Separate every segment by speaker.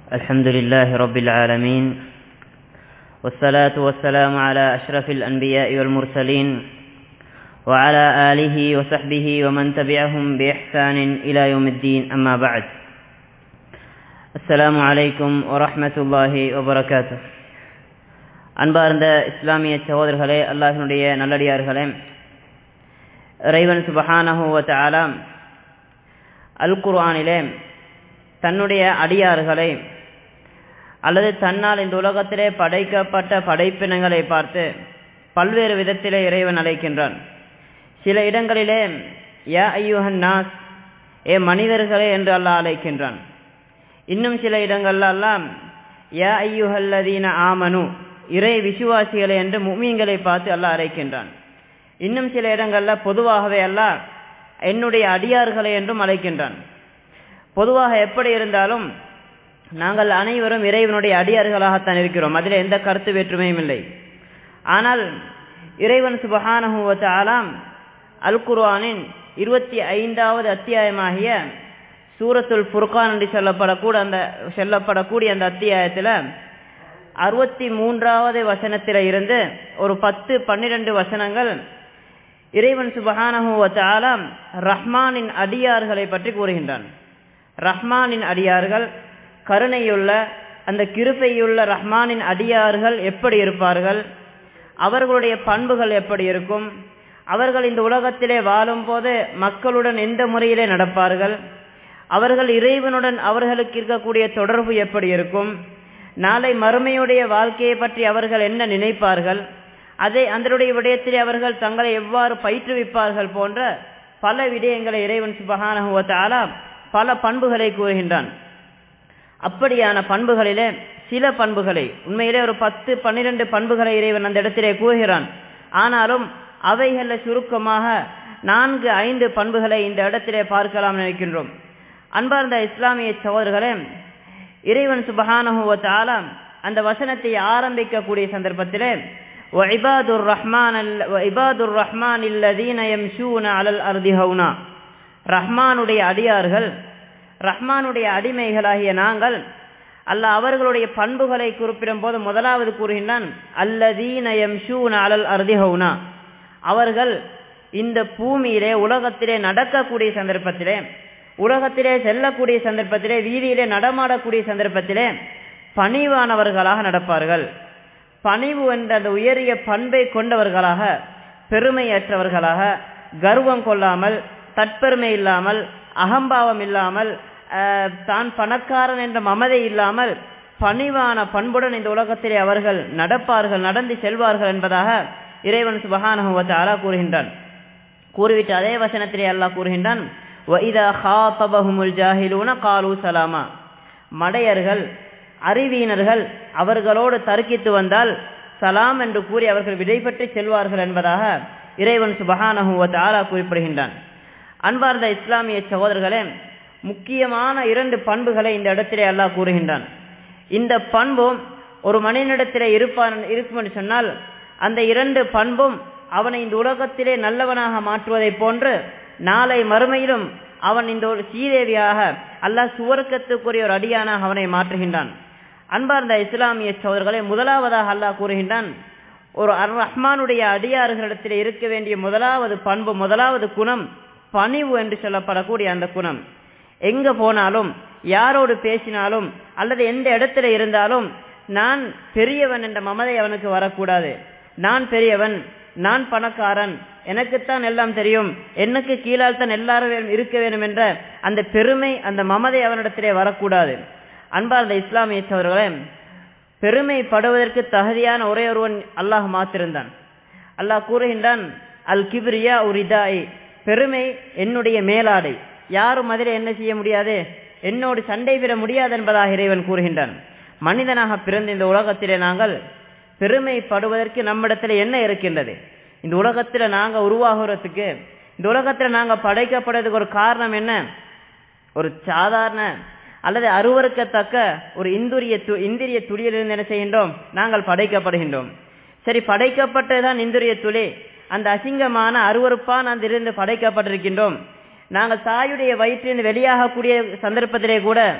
Speaker 1: الحمد لله رب العالمين والصلاة والسلام على أشرف الأنبياء والمرسلين وعلى آله وصحبه ومن تبعهم بإحسان إلى يوم الدين أما بعد السلام عليكم ورحمة الله وبركاته அன்பார்ந்த இஸ்லாமிய சகோதரர்களே அல்லாஹினுடைய நல்லடியார்களே இறைவன் சுபஹானஹுவத் ஆலாம் அல் குர்ஆனிலே தன்னுடைய அடியார்களை அல்லது தன்னால் இந்த உலகத்திலே படைக்கப்பட்ட படைப்பினங்களை பார்த்து பல்வேறு விதத்திலே இறைவன் அழைக்கின்றான் சில இடங்களிலே யா ஐயுஹன் நாஸ் ஏ மனிதர்களே என்று அல்லாஹ் அழைக்கின்றான் இன்னும் சில இடங்கள்ல எல்லாம் யா ஐயுஹல்லதீன ஆமனு இறை விசுவாசிகளை என்று முமீன்களை பார்த்து அல்லாஹ் அழைக்கின்றான் இன்னும் சில இடங்கள்ல பொதுவாகவே அல்லாஹ் என்னுடைய அடியார்களை என்றும் அழைக்கின்றான் பொதுவாக எப்படி இருந்தாலும் நாங்கள் அனைவரும் இறைவனுடைய அடியார்களாகத்தான் இருக்கிறோம் அதில் எந்த கருத்து வேற்றுமையும் இல்லை ஆனால் இறைவன் சுபஹானஹுவத் ஆலாம் அல் குர்ஆனின் இருபத்தி ஐந்தாவது அத்தியாயமாகிய சூரத்துல் ஃபுர்கான் என்று சொல்லப்படக்கூட அந்த சொல்லப்படக்கூடிய அந்த அத்தியாயத்தில் அறுபத்தி மூன்றாவது வசனத்தில் இருந்து ஒரு பத்து பன்னிரண்டு வசனங்கள் இறைவன் சுபஹானஹுவத் ஆலாம் ரஹ்மானின் அடியார்களை பற்றி கூறுகின்றான் ரஹ்மானின் அடியார்கள் கருணையுள்ள அந்த கிருப்பையுள்ள ரஹ்மானின் அடியார்கள் எப்படி இருப்பார்கள் அவர்களுடைய பண்புகள் எப்படி இருக்கும் அவர்கள் இந்த உலகத்திலே வாழும்போது மக்களுடன் எந்த முறையிலே நடப்பார்கள் அவர்கள் இறைவனுடன் அவர்களுக்கு இருக்கக்கூடிய தொடர்பு எப்படி இருக்கும் நாளை மறுமையுடைய வாழ்க்கையை பற்றி அவர்கள் என்ன நினைப்பார்கள் அதை அதனுடைய விடயத்திலே அவர்கள் தங்களை எவ்வாறு பயிற்றுவிப்பார்கள் போன்ற பல விடயங்களை இறைவன் சுபகான பல பண்புகளை கூறுகின்றான் அப்படியான பண்புகளிலே சில பண்புகளை உண்மையிலே ஒரு பத்து பன்னிரண்டு பண்புகளை இறைவன் அந்த இடத்திலே கூறுகிறான் ஆனாலும் அவைகள சுருக்கமாக நான்கு ஐந்து பண்புகளை இந்த இடத்திலே பார்க்கலாம் நினைக்கின்றோம் அன்பார்ந்த இஸ்லாமிய சகோதரர்களே இறைவன் சுபஹானஹுவத் ஆலாம் அந்த வசனத்தை ஆரம்பிக்கக்கூடிய சந்தர்ப்பத்திலே وعباد الرحمن وعباد الرحمن الذين يمشون على الارض هونا ரஹ்மானுடைய அடியார்கள் ரஹ்மானுடைய அடிமைகளாகிய நாங்கள் அல்ல அவர்களுடைய பண்புகளை குறிப்பிடும் போது முதலாவது கூறுகின்றான் அல்லதீனயம் ஷூன அலல் அர்திஹவுனா அவர்கள் இந்த பூமியிலே உலகத்திலே நடக்கக்கூடிய சந்தர்ப்பத்திலே உலகத்திலே செல்லக்கூடிய சந்தர்ப்பத்திலே வீதியிலே நடமாடக்கூடிய சந்தர்ப்பத்திலே பணிவானவர்களாக நடப்பார்கள் பணிவு என்ற அந்த உயரிய பண்பை கொண்டவர்களாக பெருமையற்றவர்களாக கர்வம் கொள்ளாமல் தற்பெருமை இல்லாமல் அகம்பாவம் இல்லாமல் தான் பணக்காரன் என்ற மமதை இல்லாமல் பணிவான பண்புடன் இந்த உலகத்திலே அவர்கள் நடப்பார்கள் நடந்து செல்வார்கள் என்பதாக இறைவன் சுபகானஹுவத் அலா கூறுகின்றான் கூறிவிட்டு அதே வசனத்திலே அல்லாஹ் கூறுகின்றான் காலு சலாமா மடையர்கள் அறிவியினர்கள் அவர்களோடு தர்க்கித்து வந்தால் சலாம் என்று கூறி அவர்கள் விடைபெற்று செல்வார்கள் என்பதாக இறைவன் சுபகானஹுவத் ஆலா குறிப்பிடுகின்றான் அன்பார்ந்த இஸ்லாமிய சகோதரர்களே முக்கியமான இரண்டு பண்புகளை இந்த இடத்திலே அல்லாஹ் கூறுகின்றான் இந்த பண்பும் ஒரு மனிதனிடத்திலே இருப்பான் இருக்கும் என்று சொன்னால் அந்த இரண்டு பண்பும் அவனை இந்த உலகத்திலே நல்லவனாக மாற்றுவதை போன்று நாளை மறுமையிலும் அவன் இந்த ஒரு சீதேவியாக அல்லாஹ் சுவர்க்கத்துக்குரிய ஒரு அடியானாக அவனை மாற்றுகின்றான் அன்பார்ந்த இஸ்லாமிய சோதர்களை முதலாவதாக அல்லாஹ் கூறுகின்றான் ஒரு அர் ரஹ்மானுடைய அடியார்களிடத்தில் இருக்க வேண்டிய முதலாவது பண்பு முதலாவது குணம் பணிவு என்று சொல்லப்படக்கூடிய அந்த குணம் எங்க போனாலும் யாரோடு பேசினாலும் அல்லது எந்த இடத்துல இருந்தாலும் நான் பெரியவன் என்ற மமதை அவனுக்கு வரக்கூடாது நான் பெரியவன் நான் பணக்காரன் எனக்குத்தான் எல்லாம் தெரியும் எனக்கு கீழால் தான் எல்லாரும் இருக்க வேண்டும் என்ற அந்த பெருமை அந்த மமதை அவனிடத்திலே வரக்கூடாது அன்பார்ந்த இஸ்லாமிய சவர்களே பெருமைப்படுவதற்கு தகுதியான ஒரே ஒருவன் அல்லாஹ் மாத்திருந்தான் அல்லாஹ் கூறுகின்றான் அல் கிபிரியா உரிதாய் பெருமை என்னுடைய மேலாடை யாரும் அதில் என்ன செய்ய முடியாது என்னோடு சண்டை பெற முடியாது என்பதாக இறைவன் கூறுகின்றான் மனிதனாக பிறந்த இந்த உலகத்திலே நாங்கள் பெருமைப்படுவதற்கு நம்மிடத்தில் என்ன இருக்கின்றது இந்த உலகத்தில் நாங்கள் உருவாகிறதுக்கு இந்த உலகத்தில் நாங்கள் படைக்கப்படுறதுக்கு ஒரு காரணம் என்ன ஒரு சாதாரண அல்லது அருவறுக்கத்தக்க ஒரு இந்துரிய இந்திரிய துளியிலிருந்து என்ன செய்கின்றோம் நாங்கள் படைக்கப்படுகின்றோம் சரி படைக்கப்பட்டதுதான் இந்துரிய துளி அந்த அசிங்கமான அருவறுப்பான் அந்த இருந்து படைக்கப்பட்டிருக்கின்றோம் நாங்கள் தாயுடைய வயிற்றிலிருந்து வெளியாகக்கூடிய சந்தர்ப்பத்திலே கூட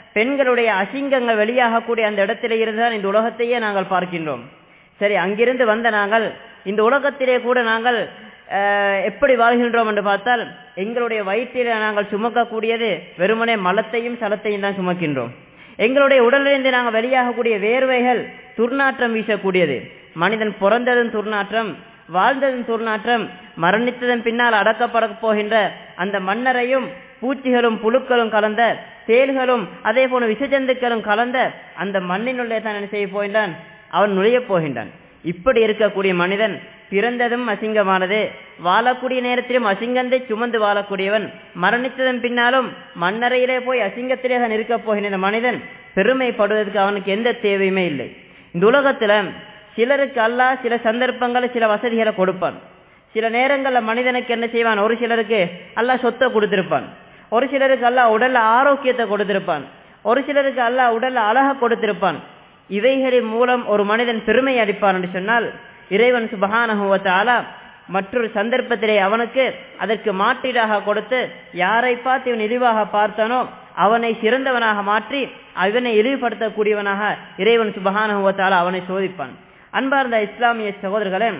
Speaker 1: பெண்களுடைய அசிங்கங்கள் வெளியாகக்கூடிய அந்த இடத்திலே இருந்துதான் இந்த உலகத்தையே நாங்கள் பார்க்கின்றோம் சரி அங்கிருந்து வந்த நாங்கள் இந்த உலகத்திலே கூட நாங்கள் எப்படி வாழ்கின்றோம் என்று பார்த்தால் எங்களுடைய வயிற்றில நாங்கள் சுமக்கக்கூடியது வெறுமனே மலத்தையும் சலத்தையும் தான் சுமக்கின்றோம் எங்களுடைய உடலிலிருந்து நாங்கள் வெளியாகக்கூடிய வேர்வைகள் துர்நாற்றம் வீசக்கூடியது மனிதன் பிறந்ததும் துர்நாற்றம் வாழ்ந்ததும் துர்நாற்றம் மரணித்ததன் பின்னால் அடக்கப்பட போகின்ற அந்த மன்னரையும் பூச்சிகளும் புழுக்களும் கலந்த தேள்களும் அதே போல விஷஜந்துக்களும் கலந்த அந்த மண்ணினுள்ளே தான் என்ன செய்ய போகின்றான் அவன் நுழைய போகின்றான் இப்படி இருக்கக்கூடிய மனிதன் பிறந்ததும் அசிங்கமானது வாழக்கூடிய நேரத்திலும் அசிங்கத்தை சுமந்து வாழக்கூடியவன் மரணித்ததன் பின்னாலும் மண்ணறையிலே போய் அசிங்கத்திலே தான் இருக்க போகின்ற மனிதன் பெருமைப்படுவதற்கு அவனுக்கு எந்த தேவையுமே இல்லை இந்த உலகத்துல சிலருக்கு அல்லாஹ் சில சந்தர்ப்பங்களை சில வசதிகளை கொடுப்பான் சில நேரங்களில் மனிதனுக்கு என்ன செய்வான் ஒரு சிலருக்கு அல்லாஹ் சொத்தை கொடுத்திருப்பான் ஒரு சிலருக்கு அல்லாஹ் உடல்ல ஆரோக்கியத்தை கொடுத்திருப்பான் ஒரு சிலருக்கு அல்லாஹ் உடல்ல அழக கொடுத்திருப்பான் இவைகளின் மூலம் ஒரு மனிதன் பெருமை அடிப்பான் என்று சொன்னால் இறைவன் சுபகானகுவத்தாலா மற்றொரு சந்தர்ப்பத்திலே அவனுக்கு அதற்கு மாற்றீடாக கொடுத்து யாரை பார்த்து இவன் இழிவாக பார்த்தானோ அவனை சிறந்தவனாக மாற்றி அவனை இழிவுபடுத்தக்கூடியவனாக இறைவன் சுபகானகுவத்தாலா அவனை சோதிப்பான் அன்பார்ந்த இஸ்லாமிய சகோதரர்களே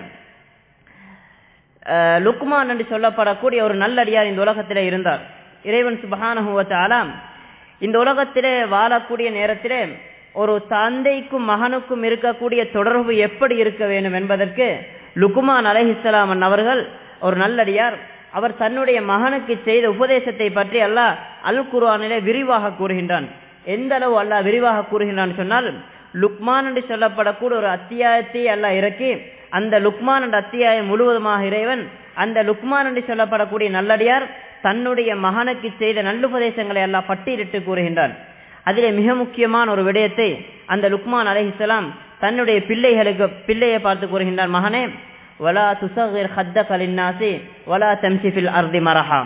Speaker 1: லுக்மான் என்று சொல்லப்படக்கூடிய ஒரு நல்லடியார் இந்த உலகத்திலே இருந்தார் இறைவன் சுபகானகுவத்தாலா இந்த உலகத்திலே வாழக்கூடிய நேரத்திலே ஒரு தந்தைக்கும் மகனுக்கும் இருக்கக்கூடிய தொடர்பு எப்படி இருக்க வேண்டும் என்பதற்கு லுக்குமான் அலஹிஸ்லாமன் அவர்கள் ஒரு நல்லடியார் அவர் தன்னுடைய மகனுக்கு செய்த உபதேசத்தை பற்றி அல்லாஹ் அல் குர்ஆனிலே விரிவாக கூறுகின்றான் எந்த அளவு அல்லாஹ் விரிவாக கூறுகின்றான் சொன்னால் லுக்மான் என்று சொல்லப்படக்கூடிய ஒரு அத்தியாயத்தை அல்லாஹ் இறக்கி அந்த லுக்மான் என்ற அத்தியாயம் முழுவதுமாக இறைவன் அந்த லுக்மான் என்று சொல்லப்படக்கூடிய நல்லடியார் தன்னுடைய மகனுக்கு செய்த நல்லுபதேசங்களை எல்லாம் பட்டியலிட்டு கூறுகின்றான் அதிலே மிக முக்கியமான ஒரு விடயத்தை அந்த லுக்மான் அலஹிசலாம் தன்னுடைய பிள்ளைகளுக்கு பிள்ளையை பார்த்து கூறுகின்றார் மகனே வலா துசகிர் ஹத்த கலின்னாசி வலா தம்சிஃபில் அர்தி மரஹா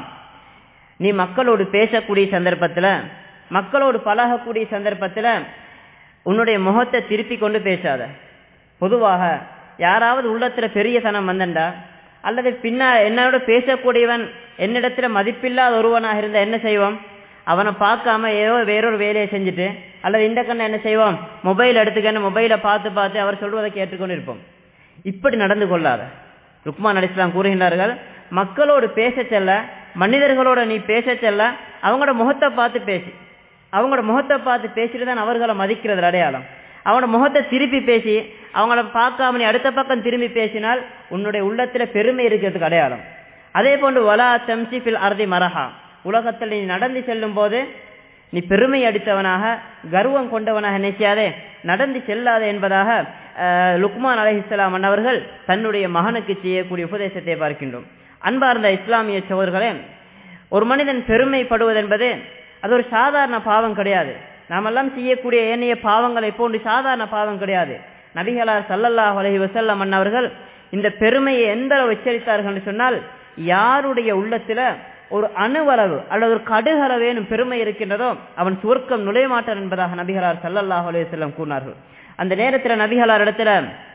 Speaker 1: நீ மக்களோடு பேசக்கூடிய சந்தர்ப்பத்தில் மக்களோடு பழகக்கூடிய சந்தர்ப்பத்தில் உன்னுடைய முகத்தை திருப்பி கொண்டு பேசாத பொதுவாக யாராவது உள்ளத்துல பெரிய சனம் வந்தண்டா அல்லது பின்னா என்னோட பேசக்கூடியவன் என்னிடத்துல மதிப்பில்லாத ஒருவனாக இருந்தா என்ன செய்வோம் அவனை பார்க்காம ஏதோ வேறொரு வேலையை செஞ்சுட்டு அல்லது இந்த கண்ணை என்ன செய்வோம் மொபைல் எடுத்துக்கன்னு மொபைலை பார்த்து பார்த்து அவர் சொல்வதை கேட்டுக்கொண்டு இருப்போம் இப்படி நடந்து கொள்ளாத ருக்மான் அலிஸ்லாம் கூறுகின்றார்கள் மக்களோடு பேச செல்ல மனிதர்களோட நீ பேச செல்ல அவங்களோட முகத்தை பார்த்து பேசி அவங்களோட முகத்தை பார்த்து பேசிட்டு தான் அவர்களை மதிக்கிறது அடையாளம் அவனோட முகத்தை திருப்பி பேசி அவங்கள பார்க்காம நீ அடுத்த பக்கம் திரும்பி பேசினால் உன்னுடைய உள்ளத்துல பெருமை இருக்கிறதுக்கு அடையாளம் அதே போன்று வலா தம்சிஃபில் அர்தி மரஹா உலகத்தில் நீ நடந்து செல்லும் போது நீ பெருமை அடித்தவனாக கர்வம் கொண்டவனாக நினைக்காதே நடந்து செல்லாதே என்பதாக லுக்மான் அலஹிஸ்லாம் அவர்கள் தன்னுடைய மகனுக்கு செய்யக்கூடிய உபதேசத்தை பார்க்கின்றோம் அன்பார்ந்த இஸ்லாமிய சோதர்களே ஒரு மனிதன் பெருமைப்படுவது என்பது அது ஒரு சாதாரண பாவம் கிடையாது நாமெல்லாம் செய்யக்கூடிய ஏனைய பாவங்களை போன்று சாதாரண பாவம் கிடையாது நபிகளார் சல்லல்லாஹ் அலஹி வசல்லம் அண்ணவர்கள் இந்த பெருமையை எந்த அளவு எச்சரித்தார்கள் சொன்னால் யாருடைய உள்ளத்துல ஒரு அணுவளவு அல்லது ஒரு கடுகளவேனும் பெருமை இருக்கின்றதோ அவன் சுவர்க்கம் நுழையமாட்டான் என்பதாக நபிகளார் சல்லல்லாஹ் அலையம் கூறினார்கள் அந்த நேரத்தில் நபிகளார் இடத்துல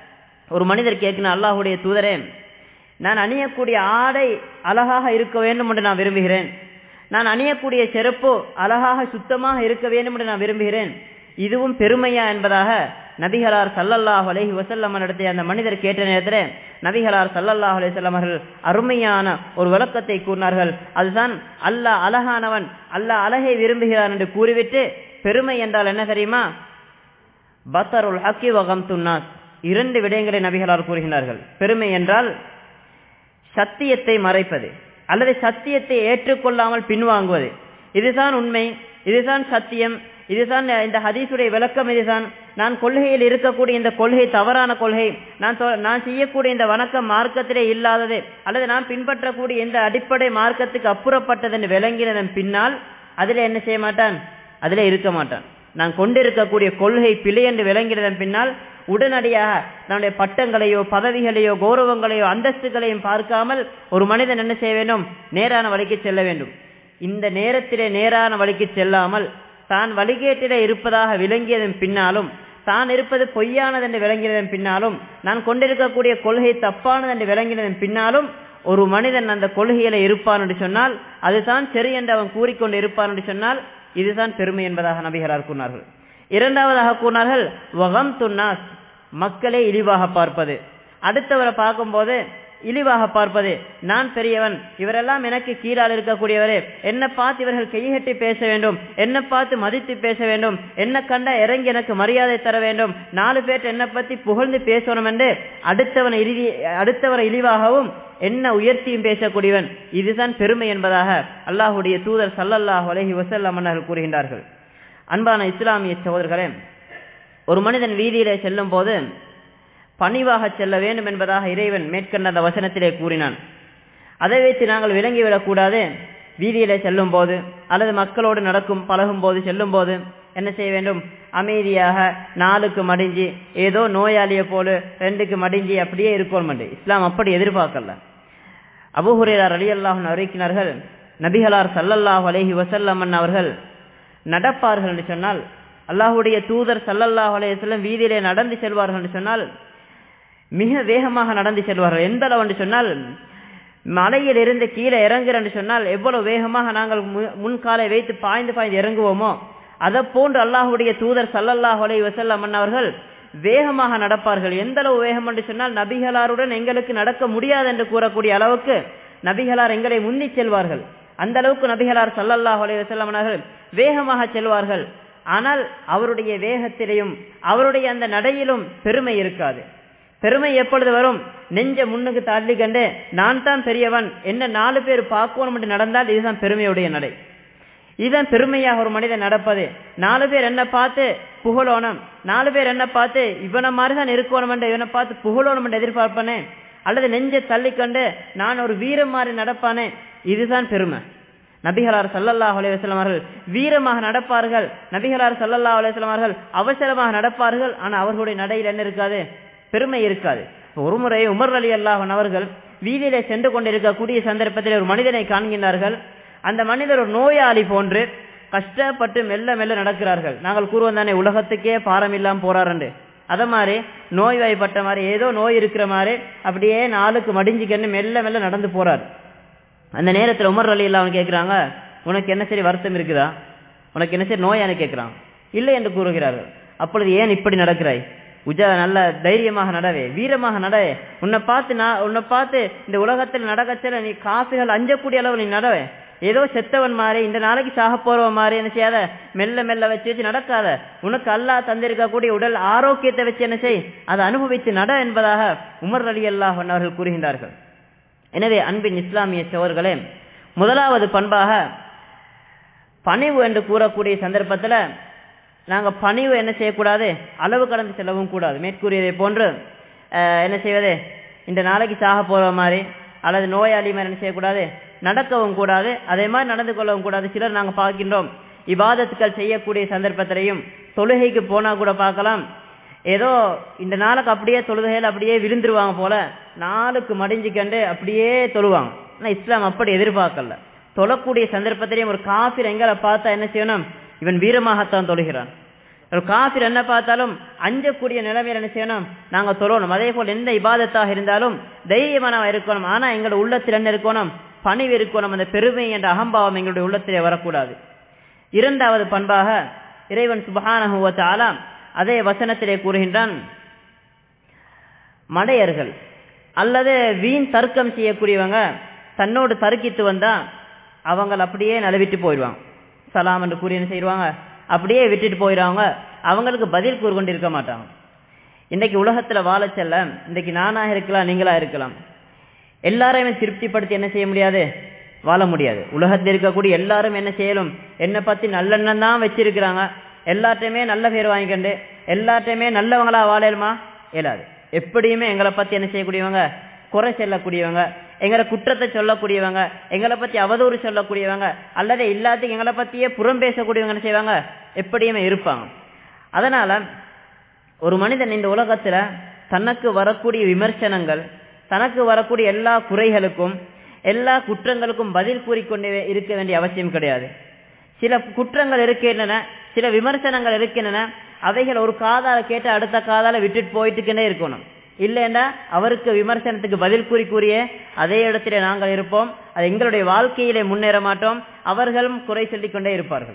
Speaker 1: ஒரு மனிதர் கேட்கின அல்லாஹுடைய தூதரே நான் அணியக்கூடிய ஆடை அழகாக இருக்க வேண்டும் என்று நான் விரும்புகிறேன் நான் அணியக்கூடிய செருப்பு அழகாக சுத்தமாக இருக்க வேண்டும் என்று நான் விரும்புகிறேன் இதுவும் பெருமையா என்பதாக நபிகளார் சல்லல்லாஹ் அலஹி வசல்லம் நடத்திய அந்த மனிதர் கேட்ட நேரத்தில் நபிகளார் சல்லல்லாஹ் அலிசல்லம் அவர்கள் அருமையான ஒரு விளக்கத்தை கூறினார்கள் அதுதான் அல்லாஹ் அழகானவன் அல்லாஹ் அழகை விரும்புகிறான் என்று கூறிவிட்டு பெருமை என்றால் என்ன தெரியுமா பத்தருல் ஹக்கி வகம் துன்னாஸ் இரண்டு விடயங்களை நபிகளார் கூறுகிறார்கள் பெருமை என்றால் சத்தியத்தை மறைப்பது அல்லது சத்தியத்தை ஏற்றுக்கொள்ளாமல் பின்வாங்குவது இதுதான் உண்மை இதுதான் சத்தியம் இதுதான் இந்த ஹதீசுடைய விளக்கம் இதுதான் நான் கொள்கையில் இருக்கக்கூடிய இந்த கொள்கை தவறான கொள்கை நான் நான் செய்யக்கூடிய இந்த வணக்கம் மார்க்கத்திலே இல்லாதது அல்லது நான் பின்பற்றக்கூடிய இந்த அடிப்படை மார்க்கத்துக்கு அப்புறப்பட்டது என்று விளங்கினதன் பின்னால் அதில் என்ன செய்ய மாட்டான் அதில் இருக்க மாட்டான் நான் கொண்டிருக்கக்கூடிய கொள்கை பிழை என்று விளங்கினதன் பின்னால் உடனடியாக நம்முடைய பட்டங்களையோ பதவிகளையோ கௌரவங்களையோ அந்தஸ்துகளையும் பார்க்காமல் ஒரு மனிதன் என்ன செய்ய வேண்டும் நேரான வழிக்கு செல்ல வேண்டும் இந்த நேரத்திலே நேரான வழிக்கு செல்லாமல் தான் வழிகேட்டிலே இருப்பதாக விளங்கியதன் பின்னாலும் தான் இருப்பது பொய்யானது என்று விளங்கினதன் பின்னாலும் நான் கொண்டிருக்கக்கூடிய கொள்கை தப்பானது என்று விளங்கினதன் பின்னாலும் ஒரு மனிதன் அந்த கொள்கையில இருப்பான் என்று சொன்னால் அதுதான் சரி என்று அவன் கூறிக்கொண்டு இருப்பான் என்று சொன்னால் இதுதான் பெருமை என்பதாக நபிகளார் கூறினார்கள் இரண்டாவதாக கூறினார்கள் வகம் துன்னாஸ் மக்களை இழிவாக பார்ப்பது அடுத்தவரை பார்க்கும்போது இழிவாக பார்ப்பது நான் பெரியவன் இவரெல்லாம் எனக்கு கீழால் இருக்கக்கூடியவரே என்ன பார்த்து இவர்கள் கைகட்டி பேச வேண்டும் என்ன பார்த்து மதித்து பேச வேண்டும் என்ன கண்ட இறங்கி எனக்கு மரியாதை தர வேண்டும் நாலு பேர் என்னை பத்தி புகழ்ந்து பேசணும் என்று அடுத்தவன் இறுதி அடுத்தவரை இழிவாகவும் என்ன உயர்த்தியும் பேசக்கூடியவன் இதுதான் பெருமை என்பதாக அல்லாஹுடைய தூதர் சல்லல்லாஹ் அலஹி வசல்லம் மன்னர்கள் கூறுகின்றார்கள் அன்பான இஸ்லாமிய சகோதரர்களே ஒரு மனிதன் வீதியிலே செல்லும் போது பணிவாக செல்ல வேண்டும் என்பதாக இறைவன் மேற்கண்ட அந்த வசனத்திலே கூறினான் அதை வைத்து நாங்கள் விளங்கிவிடக்கூடாது வீதியிலே செல்லும் போது அல்லது மக்களோடு நடக்கும் பழகும் போது செல்லும் போது என்ன செய்ய வேண்டும் அமைதியாக நாலுக்கு மடிஞ்சி ஏதோ நோயாளியை போல ரெண்டுக்கு மடிஞ்சி அப்படியே இருக்கணும் இஸ்லாம் அப்படி எதிர்பார்க்கல அபுஹுரேரார் அலி அல்லாஹன் அறிவிக்கிறார்கள் நபிகளார் சல்லல்லாஹ் அலஹி வசல்லமன் அவர்கள் நடப்பார்கள் என்று சொன்னால் அல்லாஹுடைய தூதர் சல்லல்லாஹ் அலையம் வீதியிலே நடந்து செல்வார்கள் என்று சொன்னால் மிக வேகமாக நடந்து செல்வார்கள் எந்த அளவு என்று சொன்னால் மலையில் இருந்து கீழே இறங்குறேன் சொன்னால் எவ்வளவு வேகமாக நாங்கள் முன்காலை வைத்து பாய்ந்து பாய்ந்து இறங்குவோமோ அதை போன்று அல்லாஹுடைய தூதர் சல்லல்லாஹ் அலை வசல்லம் அவர்கள் வேகமாக நடப்பார்கள் எந்த அளவு வேகம் என்று சொன்னால் நபிகளாருடன் எங்களுக்கு நடக்க முடியாது என்று கூறக்கூடிய அளவுக்கு நபிகளார் எங்களை முந்தி செல்வார்கள் அந்த அளவுக்கு நபிகளார் சல்லல்லாஹ் அலை வசல்லம் அவர்கள் வேகமாக செல்வார்கள் ஆனால் அவருடைய வேகத்திலையும் அவருடைய அந்த நடையிலும் பெருமை இருக்காது பெருமை எப்பொழுது வரும் நெஞ்ச முன்னுக்கு தள்ளி கண்டு நான் தான் பெரியவன் என்ன நாலு பேர் பார்க்கணும் என்று நடந்தால் இதுதான் பெருமையுடைய நடை இதுதான் பெருமையாக ஒரு மனிதன் நடப்பது நாலு பேர் என்ன பார்த்து புகழோனம் நாலு பேர் என்ன பார்த்து இவனை மாதிரி தான் இருக்கணும் என்று இவனை பார்த்து புகழோனம் என்று எதிர்பார்ப்பானே அல்லது நெஞ்ச தள்ளிக்கொண்டு நான் ஒரு வீரம் மாதிரி நடப்பானே இதுதான் பெருமை நபிகளார் சல்லல்லாஹ் அலைவசலம் அவர்கள் வீரமாக நடப்பார்கள் நபிகளார் சல்லல்லாஹ் அலைவசலம் அவர்கள் அவசரமாக நடப்பார்கள் ஆனால் அவர்களுடைய நடையில் என்ன இருக்காது பெருமை இருக்காது ஒரு முறை உமர் அலி அல்லாஹன் அவர்கள் வீதியிலே சென்று கொண்டிருக்கக்கூடிய சந்தர்ப்பத்தில் ஒரு மனிதனை காண்கின்றார்கள் அந்த மனிதர் ஒரு நோயாளி போன்று கஷ்டப்பட்டு மெல்ல மெல்ல நடக்கிறார்கள் நாங்கள் கூறுவோம் தானே உலகத்துக்கே பாரம் இல்லாம போறாரு அத மாதிரி நோய்வாய்ப்பட்ட மாதிரி ஏதோ நோய் இருக்கிற மாதிரி அப்படியே நாளுக்கு மடிஞ்சுக்கன்னு மெல்ல மெல்ல நடந்து போறாரு அந்த நேரத்தில் உமர் அலி இல்லா கேட்கிறாங்க உனக்கு என்ன சரி வருத்தம் இருக்குதா உனக்கு என்ன சரி நோயானு கேட்கிறான் இல்லை என்று கூறுகிறார்கள் அப்பொழுது ஏன் இப்படி நடக்கிறாய் உஜா நல்ல தைரியமாக நடவே வீரமாக நடவே உன்னை பார்த்து நான் உன்னை பார்த்து இந்த உலகத்தில் நடக்கச்சல நீ காசுகள் அஞ்சக்கூடிய அளவு நீ நடவே ஏதோ செத்தவன் மாதிரி இந்த நாளைக்கு சாக போறவன் மாதிரி என்ன செய்யாத மெல்ல மெல்ல வச்சு வச்சு நடக்காத உனக்கு அல்லா தந்திருக்கக்கூடிய உடல் ஆரோக்கியத்தை வச்சு என்ன செய் அதை அனுபவித்து நட என்பதாக உமர் அலி அல்லாஹ் அவர்கள் கூறுகின்றார்கள் எனவே அன்பின் இஸ்லாமிய சோர்களே முதலாவது பண்பாக பணிவு என்று கூறக்கூடிய சந்தர்ப்பத்தில் நாங்கள் பணிவு என்ன செய்யக்கூடாது அளவு கடந்து செல்லவும் கூடாது மேற்கூறியதை போன்று என்ன செய்வது இந்த நாளைக்கு சாக போகிற மாதிரி அல்லது நோயாளி மாதிரி என்ன செய்யக்கூடாது நடக்கவும் கூடாது அதே மாதிரி நடந்து கொள்ளவும் கூடாது சிலர் நாங்கள் பார்க்கின்றோம் இபாதத்துக்கள் செய்யக்கூடிய சந்தர்ப்பத்திலையும் தொழுகைக்கு போனால் கூட பார்க்கலாம் ஏதோ இந்த நாளுக்கு அப்படியே தொழுகையில் அப்படியே விழுந்துருவாங்க போல நாளுக்கு மடிஞ்சு கண்டு அப்படியே தொழுவாங்க ஆனால் இஸ்லாம் அப்படி எதிர்பார்க்கல தொழக்கூடிய சந்தர்ப்பத்திலையும் ஒரு காஃபிர் எங்களை பார்த்தா என்ன செய்யணும் இவன் வீரமாகத்தான் தொழுகிறான் ஒரு காஃபிர் என்ன பார்த்தாலும் அஞ்சக்கூடிய நிலைமையில் என்ன செய்யணும் நாங்கள் தொழணும் அதே போல் எந்த இபாதத்தாக இருந்தாலும் தைரியமான இருக்கணும் ஆனால் எங்களோட உள்ளத்தில் என்ன இருக்கணும் பணிவு இருக்கணும் அந்த பெருமை என்ற அகம்பாவம் எங்களுடைய உள்ளத்திலே வரக்கூடாது இரண்டாவது பண்பாக இறைவன் சுபகான அதே வசனத்திலே கூறுகின்றான் மடையர்கள் அல்லது வீண் தர்க்கம் செய்யக்கூடியவங்க தன்னோடு தர்க்கித்து வந்தா அவங்க அப்படியே நழுவிட்டு போயிடுவாங்க சலாம் என்று கூறி என்ன செய்வாங்க அப்படியே விட்டுட்டு போயிடுவாங்க அவங்களுக்கு பதில் கூறு கொண்டு இருக்க மாட்டாங்க இன்னைக்கு உலகத்துல வாழ செல்ல இன்னைக்கு நானாக இருக்கலாம் நீங்களா இருக்கலாம் எல்லாரையுமே திருப்திப்படுத்தி என்ன செய்ய முடியாது வாழ முடியாது உலகத்தில் இருக்கக்கூடிய எல்லாரும் என்ன செய்யலும் என்னை பத்தி நல்லெண்ணம் தான் வச்சிருக்கிறாங்க எல்லாத்தையுமே நல்ல பேர் வாங்கிக்கண்டு எல்லாத்தையுமே நல்லவங்களா வாழலுமா இயலாது எப்படியுமே எங்களை பத்தி என்ன செய்யக்கூடியவங்க குறை செல்லக்கூடியவங்க எங்களை குற்றத்தை சொல்லக்கூடியவங்க எங்களை பத்தி அவதூறு சொல்லக்கூடியவங்க அல்லது எல்லாத்துக்கும் எங்களை பத்தியே புறம் பேசக்கூடியவங்க என்ன செய்வாங்க எப்படியுமே இருப்பாங்க அதனால ஒரு மனிதன் இந்த உலகத்துல தனக்கு வரக்கூடிய விமர்சனங்கள் தனக்கு வரக்கூடிய எல்லா குறைகளுக்கும் எல்லா குற்றங்களுக்கும் பதில் கூறிக்கொண்டே இருக்க வேண்டிய அவசியம் கிடையாது சில குற்றங்கள் இருக்கின்றன சில விமர்சனங்கள் இருக்கின்றன அவைகள் ஒரு காதால கேட்டு அடுத்த காதால விட்டுட்டு போயிட்டுக்கிட்டே இருக்கணும் இல்லைன்னா அவருக்கு விமர்சனத்துக்கு பதில் கூறி கூறிய அதே இடத்திலே நாங்கள் இருப்போம் அது எங்களுடைய வாழ்க்கையிலே முன்னேற மாட்டோம் அவர்களும் குறை சொல்லிக் கொண்டே இருப்பார்கள்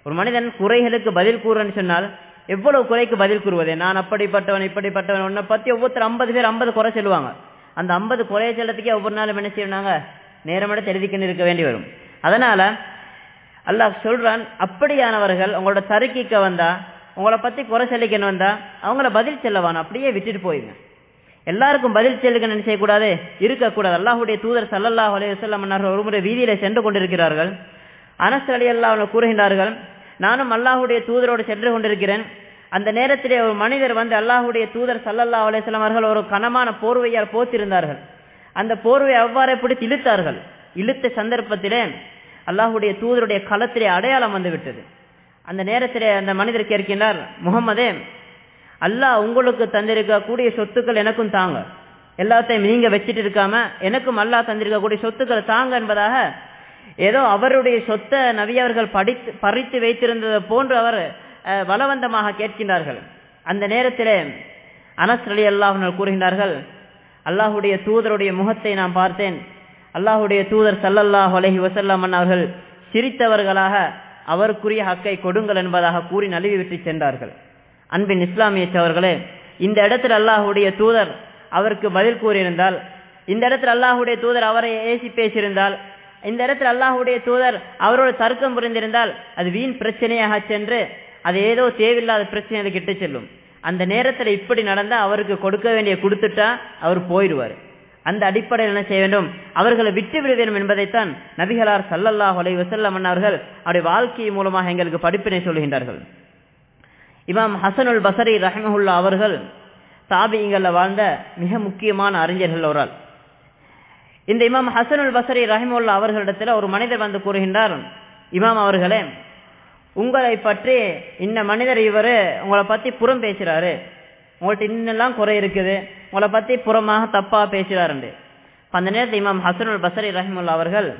Speaker 1: ஒரு மனிதன் குறைகளுக்கு பதில் கூறுன்னு சொன்னால் எவ்வளவு குறைக்கு பதில் கூறுவது நான் அப்படிப்பட்டவன் இப்படிப்பட்டவன் உன்னை பத்தி ஒவ்வொருத்தர் ஐம்பது பேர் ஐம்பது குறை சொல்லுவாங்க அந்த ஐம்பது குறைய செல்லத்துக்கே ஒவ்வொரு நாளும் என்ன செய்யறாங்க நேரமெடுத்து எழுதிக்கின்னு இருக்க வேண்டி வரும் அதனால அல்லாஹ் சொல்றான் அப்படியானவர்கள் உங்களோட தருக்கிக்க வந்தா உங்களை பத்தி குறை சொல்லிக்கணும் வந்தா அவங்கள பதில் செல்லவான் அப்படியே விட்டுட்டு போயிருங்க எல்லாருக்கும் பதில் செல்லுங்க என்ன செய்யக்கூடாது இருக்கக்கூடாது அல்லாஹுடைய தூதர் சல்லல்லாஹ் அலைஹி வஸல்லம் அன்னார்கள் ஒருமுறை வீதியில சென்று கொண்டிருக்கிறார்கள் அனஸ் அலி அல்லாஹ் கூறுகின்றார்கள் நானும் அல்லாஹுடைய தூதரோடு சென்று கொண்டிருக்கிறேன் அந்த நேரத்திலே ஒரு மனிதர் வந்து அல்லாஹுடைய தூதர் சல்லல்லாஹ் அலைஹிஸ்ஸலாம் அவர்கள் ஒரு கனமான போர்வையால் போத்திருந்தார்கள் அந்த போர்வை அவ்வாறே பிடித்து இழுத்தார்கள் இழுத்த சந்தர்ப்பத்திலே அல்லாஹுடைய தூதருடைய களத்திலே அடையாளம் வந்து விட்டது அந்த நேரத்திலே அந்த மனிதர் கேட்கின்றார் முகமதே அல்லாஹ் உங்களுக்கு தந்திருக்கக்கூடிய சொத்துக்கள் எனக்கும் தாங்க எல்லாத்தையும் நீங்க வச்சிட்டு இருக்காம எனக்கும் அல்லாஹ் தந்திருக்கக்கூடிய சொத்துக்கள் தாங்க என்பதாக ஏதோ அவருடைய சொத்தை நவியவர்கள் படித்து பறித்து வைத்திருந்தது போன்று அவர் அஹ், பலவந்தமாக கேட்கின்றார்கள் அந்த நேரத்திலே அனஸ் அலி அல்லாஹ் கூறுகின்றார்கள் அல்லாஹுடைய தூதருடைய முகத்தை நான் பார்த்தேன் அல்லாஹுடைய தூதர் சல்லல்லாஹு அலைஹி வஸல்லம் அவர்கள் சிரித்தவர்களாக அவருக்குரிய ஹக்கை கொடுங்கள் என்பதாக கூறி நழுவி விட்டு சென்றார்கள் அன்பின் இஸ்லாமிய சவர்களே இந்த இடத்தில் அல்லாஹுடைய தூதர் அவருக்கு பதில் கூறியிருந்தால் இந்த இடத்தில் அல்லாஹுடைய தூதர் அவரை ஏசி பேசியிருந்தால் இந்த இடத்தில் அல்லாஹுடைய தூதர் அவரோடு தர்க்கம் புரிந்திருந்தால் அது வீண் பிரச்சனையாக சென்று அது ஏதோ தேவையில்லாத பிரச்சனைகளுக்கு இட்டு செல்லும் அந்த நேரத்தில் இப்படி நடந்தா அவருக்கு கொடுக்க வேண்டிய கொடுத்துட்டா அவர் போயிடுவார் அந்த அடிப்படையில் என்ன செய்ய வேண்டும் அவர்களை விட்டு விட வேண்டும் என்பதைத்தான் நபிகளார் சல்லல்லாஹு அலைஹி வஸல்லம் அவர்கள் அவருடைய வாழ்க்கை மூலமாக எங்களுக்கு படிப்பினை சொல்கின்றார்கள் இமாம் ஹசனுல் பசரி ரஹமஹுல்லா அவர்கள் தாபியங்கள்ல வாழ்ந்த மிக முக்கியமான அறிஞர்கள் ஒரு ஆள் இந்த இமாம் ஹசனுல் பசரி ரஹிமுல்லா அவர்களிடத்தில் ஒரு மனிதர் வந்து கூறுகின்றார் இமாம் அவர்களே உங்களை பற்றி இந்த மனிதர் இவர் உங்களை பத்தி புறம் பேசுறாரு உங்கள்ட்ட இன்னெல்லாம் குறை இருக்குது உங்களை பத்தி புறமாக தப்பா பேசுறாருண்டு அப்ப அந்த நேரத்தில் இமாம் ஹசனுல் பசரி ரஹிமுல்லா அவர்கள்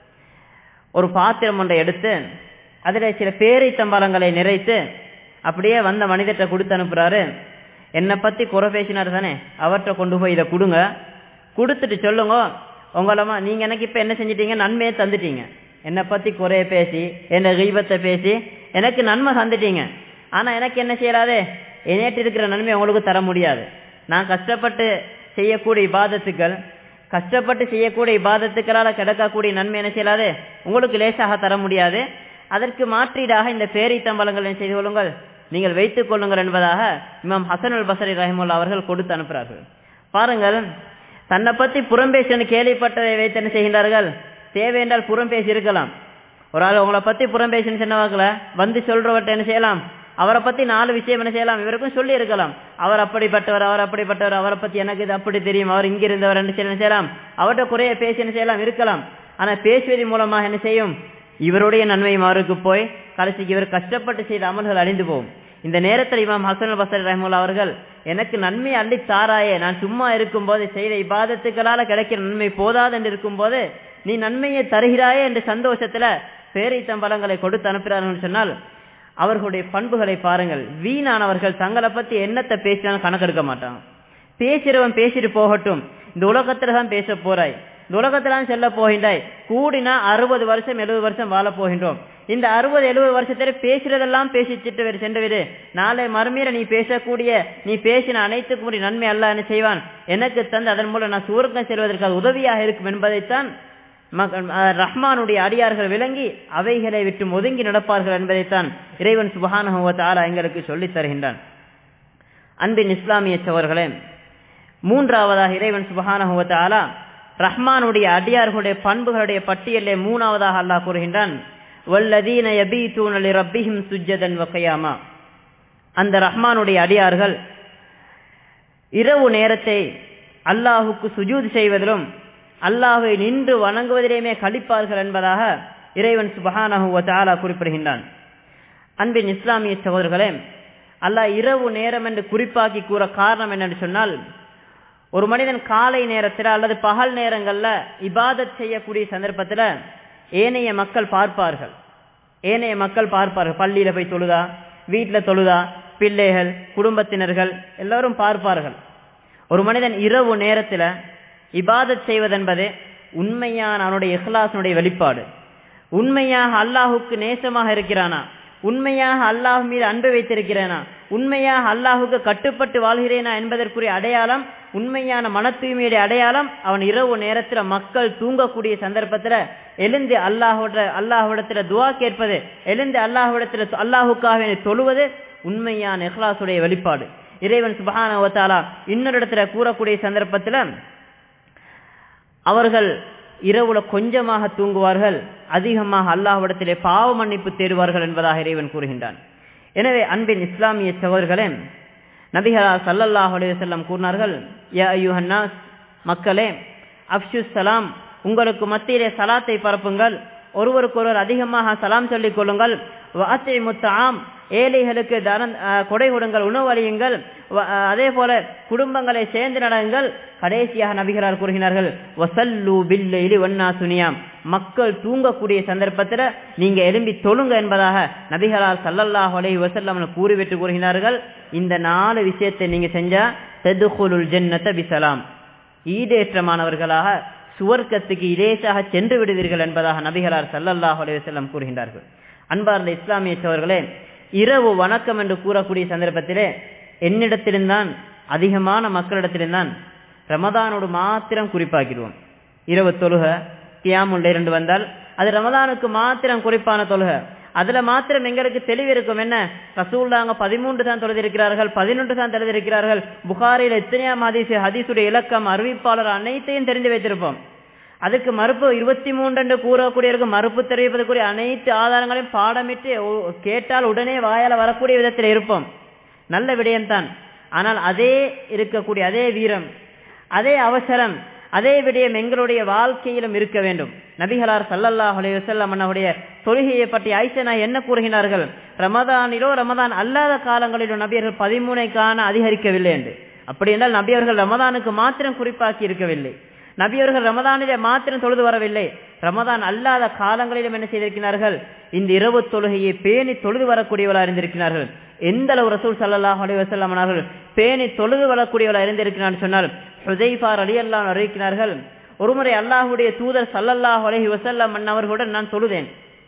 Speaker 1: ஒரு பாத்திரம் ஒன்றை எடுத்து அதில் சில பேரித்தம்பலங்களை நிறைத்து அப்படியே வந்த மனிதர்கிட்ட கொடுத்து அனுப்புறாரு என்னை பத்தி குறை பேசினார் தானே அவர்கிட்ட கொண்டு போய் இதை கொடுங்க கொடுத்துட்டு சொல்லுங்க உங்களமா நீங்க எனக்கு இப்ப என்ன செஞ்சிட்டீங்க நன்மையை தந்துட்டீங்க என்னை பத்தி குறைய பேசி என்ன கீபத்தை பேசி எனக்கு நன்மை தந்துட்டீங்க ஆனா எனக்கு என்ன செய்யலாதே என்னேட்டு இருக்கிற நன்மை உங்களுக்கு தர முடியாது நான் கஷ்டப்பட்டு செய்யக்கூடிய இபாதத்துக்கள் கஷ்டப்பட்டு செய்யக்கூடிய இபாதத்துக்களால கிடைக்கக்கூடிய நன்மை என்ன செய்யலாது உங்களுக்கு லேசாக தர முடியாது அதற்கு மாற்றீடாக இந்த பேரித்தம்பலங்கள் என்ன செய்து கொள்ளுங்கள் நீங்கள் வைத்துக் கொள்ளுங்கள் என்பதாக இமாம் ஹசன் அல் பசரி ரஹிமுல்லா அவர்கள் கொடுத்து அனுப்புகிறார்கள் பாருங்கள் தன்னை பத்தி புறம் பேசணும் கேள்விப்பட்டதை வைத்து என்ன செய்கின்றார்கள் தேவை என்றால் புறம் பேசி இருக்கலாம் ஒரு ஆள் உங்களை பத்தி புறம் பேசணும் சொன்னவாக்கல வந்து சொல்றவர்கிட்ட என்ன செய்யலாம் அவரை பத்தி நாலு விஷயம் என்ன செய்யலாம் இவருக்கும் சொல்லி இருக்கலாம் அவர் அப்படிப்பட்டவர் அவர் அப்படிப்பட்டவர் அவரை பத்தி எனக்கு இது அப்படி தெரியும் அவர் இங்க இருந்தவர் என்ன செய்ய- என்ன செய்யலாம் அவர்கிட்ட குறைய பேசி என்ன செய்யலாம் இருக்கலாம் ஆனா பேசுவதன் மூலமாக என்ன செய்யும் இவருடைய நன்மை அவருக்கு போய் கடைசிக்கு இவர் கஷ்டப்பட்டு செய்த அமல்கள் அழிந்து போகும் இந்த நேரத்தில் இமாம் ஹசன் பசர் ரஹமுல்லா அவர்கள் எனக்கு நன்மை அள்ளி தாராயே நான் சும்மா இருக்கும்போது செய்த இபாதத்துக்களால கிடைக்கிற நன்மை போதாது என்று இருக்கும்போது நீ நன்மையை தருகிறாயே என்ற சந்தோஷத்துல பேரித்தம்பலங்களை கொடுத்து அனுப்புகிறார்கள் சொன்னால் அவர்களுடைய பண்புகளை பாருங்கள் வீணானவர்கள் தங்களை பத்தி என்னத்தை பேசினாலும் கணக்கெடுக்க மாட்டாங்க பேசுறவன் பேசிட்டு போகட்டும் இந்த உலகத்துல தான் பேச போறாய் இந்த உலகத்துல தான் செல்ல போகின்றாய் கூடினா அறுபது வருஷம் எழுபது வருஷம் வாழ போகின்றோம் இந்த அறுபது எழுபது வருஷத்துல பேசுறதெல்லாம் பேசிச்சிட்டு வேறு சென்று விடு நாளை மறுமையில நீ பேசக்கூடிய நீ பேசின அனைத்துக்கும் ஒரு நன்மை அல்ல என்ன செய்வான் எனக்கு தந்து அதன் மூலம் நான் சுவர்க்கம் செல்வதற்கு அது உதவியாக இருக்கும் என்பதைத்தான் மக- அஹ் ரஹ்மானுடைய அடியார்கள் விளங்கி அவைகளை விட்டு ஒதுங்கி நடப்பார்கள் என்பதைத்தான் இறைவன் சுபஹானஹு வ தஆலா எங்களுக்கு சொல்லித் தருகின்றான் அன்பின் இஸ்லாமிய சவர்களே மூன்றாவதாக இறைவன் சுபஹானஹு வ தஆலா ரஹ்மானுடைய அடியார்களுடைய பண்புகளுடைய பட்டியலிலே மூணாவதாக அல்லாஹ் கூறுகின்றான் வல்லதீன யபீதூன லிரப்பிஹிம் சுஜ்ஜதன் வ கியாமா அந்த ரஹ்மானுடைய அடியார்கள் இரவு நேரத்தை அல்லாஹுக்கு சுஜூத் செய்வதிலும் அல்லாஹை நின்று வணங்குவதிலேயுமே கழிப்பார்கள் என்பதாக இறைவன் சுபஹானஹு வ தஆலா குறிப்பிடுகின்றான் அன்பின் இஸ்லாமிய சகோதரர்களே அல்லாஹ் இரவு நேரம் என்று குறிப்பாக்கி கூற காரணம் என்னன்னு சொன்னால் ஒரு மனிதன் காலை நேரத்தில் அல்லது பகல் நேரங்கள்ல இபாதத் செய்யக்கூடிய சந்தர்ப்பத்தில் ஏனைய மக்கள் பார்ப்பார்கள் ஏனைய மக்கள் பார்ப்பார்கள் பள்ளியில போய் தொழுதா வீட்டுல தொழுதா பிள்ளைகள் குடும்பத்தினர்கள் எல்லாரும் பார்ப்பார்கள் ஒரு மனிதன் இரவு நேரத்தில் இபாதத் செய்வதென்பது உண்மையான அவனுடைய இஹ்லாசனுடைய வெளிப்பாடு உண்மையாக அல்லாஹுக்கு நேசமாக இருக்கிறானா உண்மையாக அல்லாஹ் மீது அன்பு வைத்திருக்கிறேனா உண்மையாக அல்லாஹுக்கு கட்டுப்பட்டு வாழ்கிறேனா என்பதற்குரிய அடையாளம் உண்மையான மன தூய்மையுடைய அடையாளம் அவன் இரவு நேரத்துல மக்கள் தூங்கக்கூடிய சந்தர்ப்பத்துல எழுந்து அல்லாஹோட அல்லாஹ்விடத்துல துவா கேட்பது எழுந்து அல்லாஹ்விடத்துல அல்லாஹுக்காக தொழுவது உண்மையான இஹ்லாசுடைய வெளிப்பாடு இறைவன் சுபஹானவத்தாலா இன்னொரு இடத்துல கூறக்கூடிய சந்தர்ப்பத்துல அவர்கள் இரவுல கொஞ்சமாக தூங்குவார்கள் அதிகமாக அல்லாஹ்விடத்திலே பாவ மன்னிப்பு தேடுவார்கள் என்பதாக இறைவன் கூறுகின்றான் எனவே அன்பின் இஸ்லாமிய சகோதரர்களே நபிகளா சல்லல்லாஹ் அலைவசல்லம் கூறினார்கள் யா ஐயுஹன்னாஸ் மக்களே அப்ஷுஸ் சலாம் உங்களுக்கு மத்தியிலே சலாத்தை பரப்புங்கள் ஒருவருக்கொருவர் அதிகமாக சலாம் சொல்லிக் கொள்ளுங்கள் வாத்தை முத்தாம் ஏழைகளுக்கு தன கொடை கொடுங்கள் உணவு அளியுங்கள் அதே போல குடும்பங்களை சேர்ந்து நடங்கள் கடைசியாக நபிகளார் கூறுகிறார்கள் வசல்லு பில்லைலி வண்ணா சுனியாம் மக்கள் தூங்கக்கூடிய சந்தர்ப்பத்தில் நீங்க எழும்பி தொழுங்க என்பதாக நபிகளார் சல்லல்லாஹ் அலைஹி வசல்லம் கூறிவிட்டு கூறுகிறார்கள் இந்த நாலு விஷயத்தை நீங்க செஞ்சா தெதுகுலுல் ஜன்னத பிசலாம் ஈடேற்றமானவர்களாக சுவர்க்கத்துக்கு இலேசாக சென்று விடுவீர்கள் என்பதாக நபிகளார் சல்லல்லாஹ் அலைஹி வஸல்லம் கூறுகின்றார்கள் அன்பார்ந்த இஸ்லாமிய சோர்களே இரவு வணக்கம் என்று கூறக்கூடிய சந்தர்ப்பத்திலே என்னிடத்திலிருந்தான் அதிகமான மக்களிடத்திலிருந்தான் ரமதானோடு மாத்திரம் குறிப்பாக்கிடுவோம் இரவு தொழுக கியாமுள்ள இரண்டு வந்தால் அது ரமதானுக்கு மாத்திரம் குறிப்பான தொழுக அதுல மாத்திரம் எங்களுக்கு தெளிவு இருக்கும் என்ன ரசூல்லாங்க பதிமூன்று தான் தொழுதிருக்கிறார்கள் பதினொன்று தான் தொழுதிருக்கிறார்கள் புகாரில் எத்தனையாம் ஹதீஸ் ஹதீஸுடைய இலக்கம் அறிவிப்பாளர் அனைத்தையும் தெரிந்து வைத்திருப்போம் அதுக்கு மறுப்பு இருபத்தி மூன்று என்று கூறக்கூடியவருக்கு மறுப்பு தெரிவிப்பதற்குரிய அனைத்து ஆதாரங்களையும் பாடமிட்டு கேட்டால் உடனே வாயால வரக்கூடிய விதத்தில் இருப்போம் நல்ல விடயம்தான் ஆனால் அதே இருக்கக்கூடிய அதே வீரம் அதே அவசரம் அதே விடயம் எங்களுடைய வாழ்க்கையிலும் இருக்க வேண்டும் நபிகளார் சல்லல்லாஹ் அலைஹி வஸல்லம் அவருடைய தொழுகையை பற்றி ஐசனா என்ன கூறுகிறார்கள் ரமதானிலோ ரமதான் அல்லாத காலங்களிலோ நபியர்கள் பதிமூனை காண அதிகரிக்கவில்லை என்று அப்படி என்றால் நபியர்கள் ரமதானுக்கு மாத்திரம் குறிப்பாக்கி இருக்கவில்லை நபியவர்கள் ரமதானிலே மாத்திரம் தொழுது வரவில்லை ரமதான் அல்லாத காலங்களிலும் என்ன செய்திருக்கிறார்கள் இந்த இரவு தொழுகையை பேணி தொழுது வரக்கூடியவர்களாக இருந்திருக்கிறார்கள் எந்த அளவு ரசூல் சல்லாஹ் அலி வசல்லாம் அவர்கள் பேணி தொழுது வரக்கூடியவர்களாக இருந்திருக்கிறார் சொன்னால் ஹுதைஃபார் அலி அல்லாம் அறிவிக்கிறார்கள் ஒருமுறை அல்லாஹுடைய தூதர் சல்லல்லாஹ் அலஹி வசல்லம் அவர்களுடன் நான் தொழுதேன்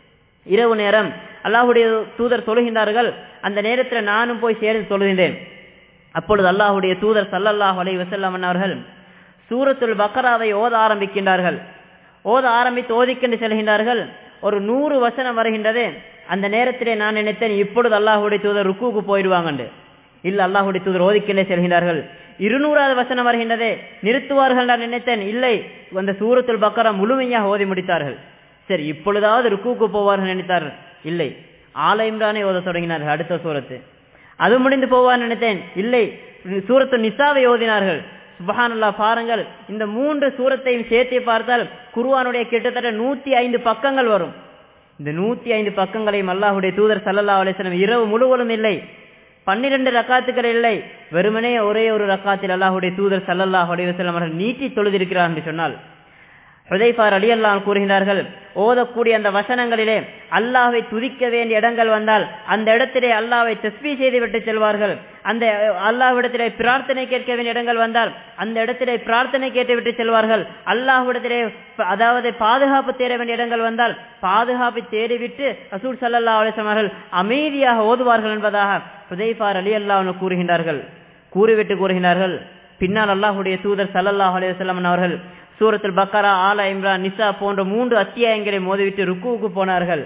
Speaker 1: இரவு நேரம் அல்லாஹுடைய தூதர் தொழுகின்றார்கள் அந்த நேரத்தில் நானும் போய் சேர்ந்து தொழுகின்றேன் அப்பொழுது அல்லாஹுடைய தூதர் சல்லல்லாஹ் அலி வசல்லம் அவர்கள் சூரத்துல் பக்கராவை ஓத ஆரம்பிக்கின்றார்கள் ஓத ஆரம்பித்து ஓதிக்கொண்டு செல்கின்றார்கள் ஒரு நூறு வசனம் வருகின்றது அந்த நேரத்திலே நான் நினைத்தேன் இப்பொழுது அல்லாஹுடைய தூதர் ருக்குவுக்கு போயிடுவாங்க இல்ல அல்லாஹுடைய தூதர் ஓதிக்கொண்டே செல்கின்றார்கள் இருநூறாவது வசனம் வருகின்றதே நிறுத்துவார்கள் நான் நினைத்தேன் இல்லை அந்த சூரத்துல் பக்கரா முழுமையாக ஓதி முடித்தார்கள் சரி இப்பொழுதாவது ருக்குவுக்கு போவார்கள் நினைத்தார்கள் இல்லை ஆல இம்ரானே ஓத தொடங்கினார்கள் அடுத்த சூரத்து அது முடிந்து போவார் நினைத்தேன் இல்லை சூரத்து நிசாவை ஓதினார்கள் சுபஹானல்லா பாருங்கள் இந்த மூன்று சூரத்தையும் சேர்த்து பார்த்தால் குருவானுடைய கிட்டத்தட்ட நூத்தி ஐந்து பக்கங்கள் வரும் இந்த நூத்தி ஐந்து பக்கங்களையும் அல்லாஹுடைய தூதர் சல்லல்லா அலிஸ்லம் இரவு முழுவதும் இல்லை பன்னிரண்டு ரக்காத்துக்கள் இல்லை வெறுமனே ஒரே ஒரு ரக்காத்தில் அல்லாஹுடைய தூதர் சல்லல்லாஹ் அலிவசல்லம் அவர்கள் நீட்டி தொழுதிருக்கிறார் என்று சொன்னால் ஹுதைஃபார் அலி அல்லாம் கூறுகிறார்கள் ஓதக்கூடிய அந்த வசனங்களிலே அல்லாவை துதிக்க வேண்டிய இடங்கள் வந்தால் அந்த இடத்திலே அல்லாவை தஸ்பி செய்துவிட்டு செல்வார்கள் அந்த அல்லாஹ்விடத்திலே பிரார்த்தனை கேட்க வேண்டிய இடங்கள் வந்தால் அந்த இடத்திலே பிரார்த்தனை கேட்டுவிட்டு செல்வார்கள் அல்லாஹ்விடத்திலே அதாவது பாதுகாப்பு தேட வேண்டிய இடங்கள் வந்தால் பாதுகாப்பை தேடிவிட்டு ரசூல் சல்லா அலிஸ்லாம் அவர்கள் அமைதியாக ஓதுவார்கள் என்பதாக ஹுதைஃபார் அலி அல்லாஹ் கூறுகின்றார்கள் கூறிவிட்டு கூறுகின்றார்கள் பின்னால் அல்லாஹுடைய தூதர் சல்லல்லாஹ் அலையம் அவர்கள் சூரத்தில் பக்கரா ஆலா இம்ரான் நிசா போன்ற மூன்று அத்தியாயங்களை மோதிவிட்டு ருக்குவுக்கு போனார்கள்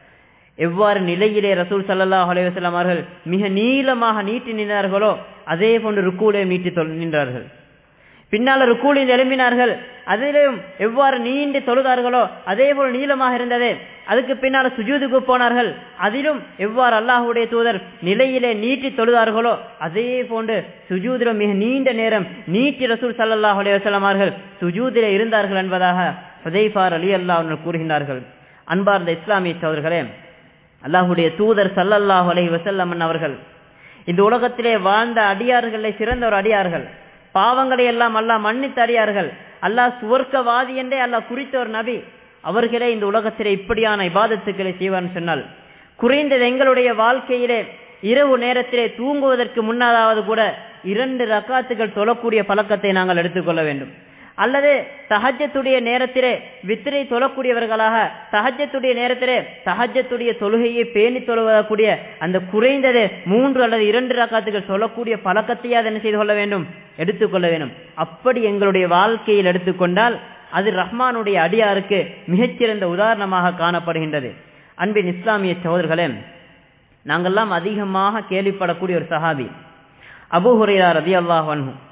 Speaker 1: எவ்வாறு நிலையிலே ரசூல் சல்லாஹ் அலைவசல்லாம் அவர்கள் மிக நீளமாக நீட்டி நின்றார்களோ அதே போன்று ருக்கூலே மீட்டி நின்றார்கள் பின்னால் ருக்கூலில் எழும்பினார்கள் அதிலும் எவ்வாறு நீண்டு தொழுதார்களோ அதே போல் நீளமாக இருந்தது அதுக்கு பின்னால் சுஜூதுக்கு போனார்கள் அதிலும் எவ்வாறு அல்லாஹுடைய தூதர் நிலையிலே நீட்டி தொழுதார்களோ அதே போன்று சுஜூதிலும் மிக நீண்ட நேரம் நீட்டி ரசூல் சல்லாஹ் அலைவசல்லாம் அவர்கள் சுஜூதிலே இருந்தார்கள் என்பதாக ஹுதைஃபார் அலி அல்லாஹ் கூறுகின்றார்கள் அன்பார்ந்த இஸ்லாமிய சோதர்களே அல்லாஹுடைய தூதர் சல்லல்லாஹ் அலஹி வசல்லமன் அவர்கள் இந்த உலகத்திலே வாழ்ந்த அடியார்களை சிறந்த ஒரு அடியார்கள் பாவங்களை எல்லாம் அல்லாஹ் மன்னித்து அறியார்கள் அல்லாஹ் சுவர்க்கவாதி என்றே அல்லாஹ் குறித்த ஒரு நபி அவர்களே இந்த உலகத்திலே இப்படியான இபாதத்துக்களை செய்வார்னு சொன்னால் குறைந்தது எங்களுடைய வாழ்க்கையிலே இரவு நேரத்திலே தூங்குவதற்கு முன்னதாவது கூட இரண்டு ரக்காத்துகள் தொழக்கூடிய பழக்கத்தை நாங்கள் எடுத்துக்கொள்ள வேண்டும் அல்லது தஹஜத்துடைய நேரத்திலே வித்திரை தொழக்கூடியவர்களாக தஹஜத்துடைய நேரத்திலே தஹஜத்துடைய தொழுகையை பேணி தொழக்கூடிய அந்த குறைந்தது மூன்று அல்லது இரண்டு ரக்காத்துகள் சொல்லக்கூடிய பழக்கத்தையே அதை என்ன செய்து கொள்ள வேண்டும் எடுத்துக்கொள்ள வேண்டும் அப்படி எங்களுடைய வாழ்க்கையில் எடுத்துக்கொண்டால் அது ரஹ்மானுடைய அடியாருக்கு மிகச்சிறந்த உதாரணமாக காணப்படுகின்றது அன்பின் இஸ்லாமிய சகோதரர்களே நாங்கள்லாம் அதிகமாக கேள்விப்படக்கூடிய ஒரு சஹாபி அபு ஹுரைரா ரதி அல்லாஹ்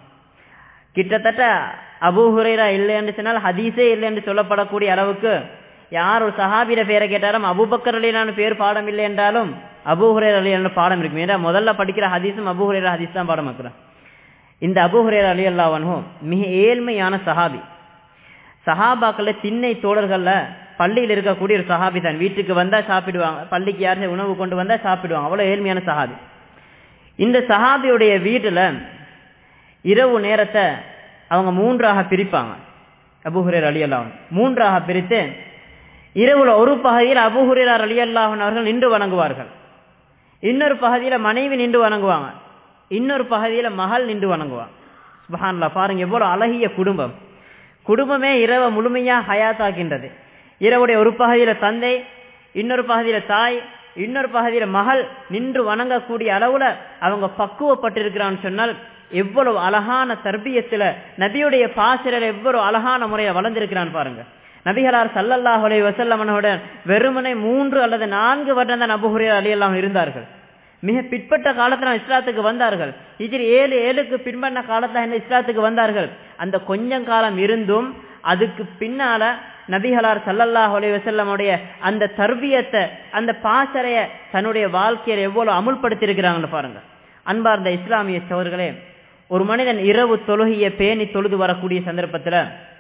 Speaker 1: கிட்டத்தட்ட அபு ஹுரைரா இல்லை என்று சொன்னால் ஹதீஸே இல்லை என்று சொல்லப்படக்கூடிய அளவுக்கு யார் ஒரு சஹாபியில பேரை கேட்டாலும் அபுபக்கர் அலிலான பேர் பாடம் இல்லை என்றாலும் அபு ஹுரேர் அலியான பாடம் இருக்கும் ஏன்னா முதல்ல படிக்கிற ஹதீஸும் அபு ஹுரேரா ஹதீஸ் தான் பாடம் வைக்கிறேன் இந்த அபு ஹுரேர் அலி அல்லாவனும் மிக ஏழ்மையான சஹாபி சஹாபாக்கள்ல திண்ணை தோழர்கள்ல பள்ளியில் இருக்கக்கூடிய ஒரு சஹாபி தான் வீட்டுக்கு வந்தா சாப்பிடுவாங்க பள்ளிக்கு யாரும் உணவு கொண்டு வந்தா சாப்பிடுவாங்க அவ்வளவு ஏழ்மையான சஹாபி இந்த சஹாபியுடைய வீட்டுல இரவு நேரத்தை அவங்க மூன்றாக பிரிப்பாங்க அபுஹுரேர் அலி அல்லாஹன் மூன்றாக பிரித்து இரவுல ஒரு பகுதியில் அபுஹுரேரார் அலி அல்லாஹன் அவர்கள் நின்று வணங்குவார்கள் இன்னொரு பகுதியில மனைவி நின்று வணங்குவாங்க இன்னொரு பகுதியில மகள் நின்று வணங்குவாங்க சுபஹான்லா பாருங்க எவ்வளவு அழகிய குடும்பம் குடும்பமே இரவை முழுமையா ஹயாத்தாக்கின்றது இரவுடைய ஒரு பகுதியில தந்தை இன்னொரு பகுதியில தாய் இன்னொரு பகுதியில மகள் நின்று வணங்கக்கூடிய அளவுல அவங்க பக்குவப்பட்டிருக்கிறான்னு சொன்னால் எவ்வளவு அழகான தர்பியத்துல நபியுடைய பாசிரல் எவ்வளவு அழகான முறையில வளர்ந்திருக்கிறான் பாருங்க நபிகளார் சல்லல்லாஹ் அலைஹி வஸல்லமனுடன் வெறுமனை மூன்று அல்லது நான்கு வருடம் தான் அபுஹுரேரா அலி எல்லாம் இருந்தார்கள் மிக பிற்பட்ட காலத்துல இஸ்லாத்துக்கு வந்தார்கள் இதில் ஏழு ஏழுக்கு பின்பண்ண காலத்துல என்ன இஸ்லாத்துக்கு வந்தார்கள் அந்த கொஞ்சம் காலம் இருந்தும் அதுக்கு பின்னால நபிகளார் சல்லல்லாஹ் அலைஹி வஸல்லமுடைய அந்த தர்பியத்தை அந்த பாசறைய தன்னுடைய வாழ்க்கையில எவ்வளவு அமுல்படுத்தி இருக்கிறாங்கன்னு பாருங்க அன்பார்ந்த இஸ்லாமிய சோர்களே ஒரு மனிதன் இரவு தொழுகையை பேணி தொழுது வரக்கூடிய சந்தர்ப்பத்துல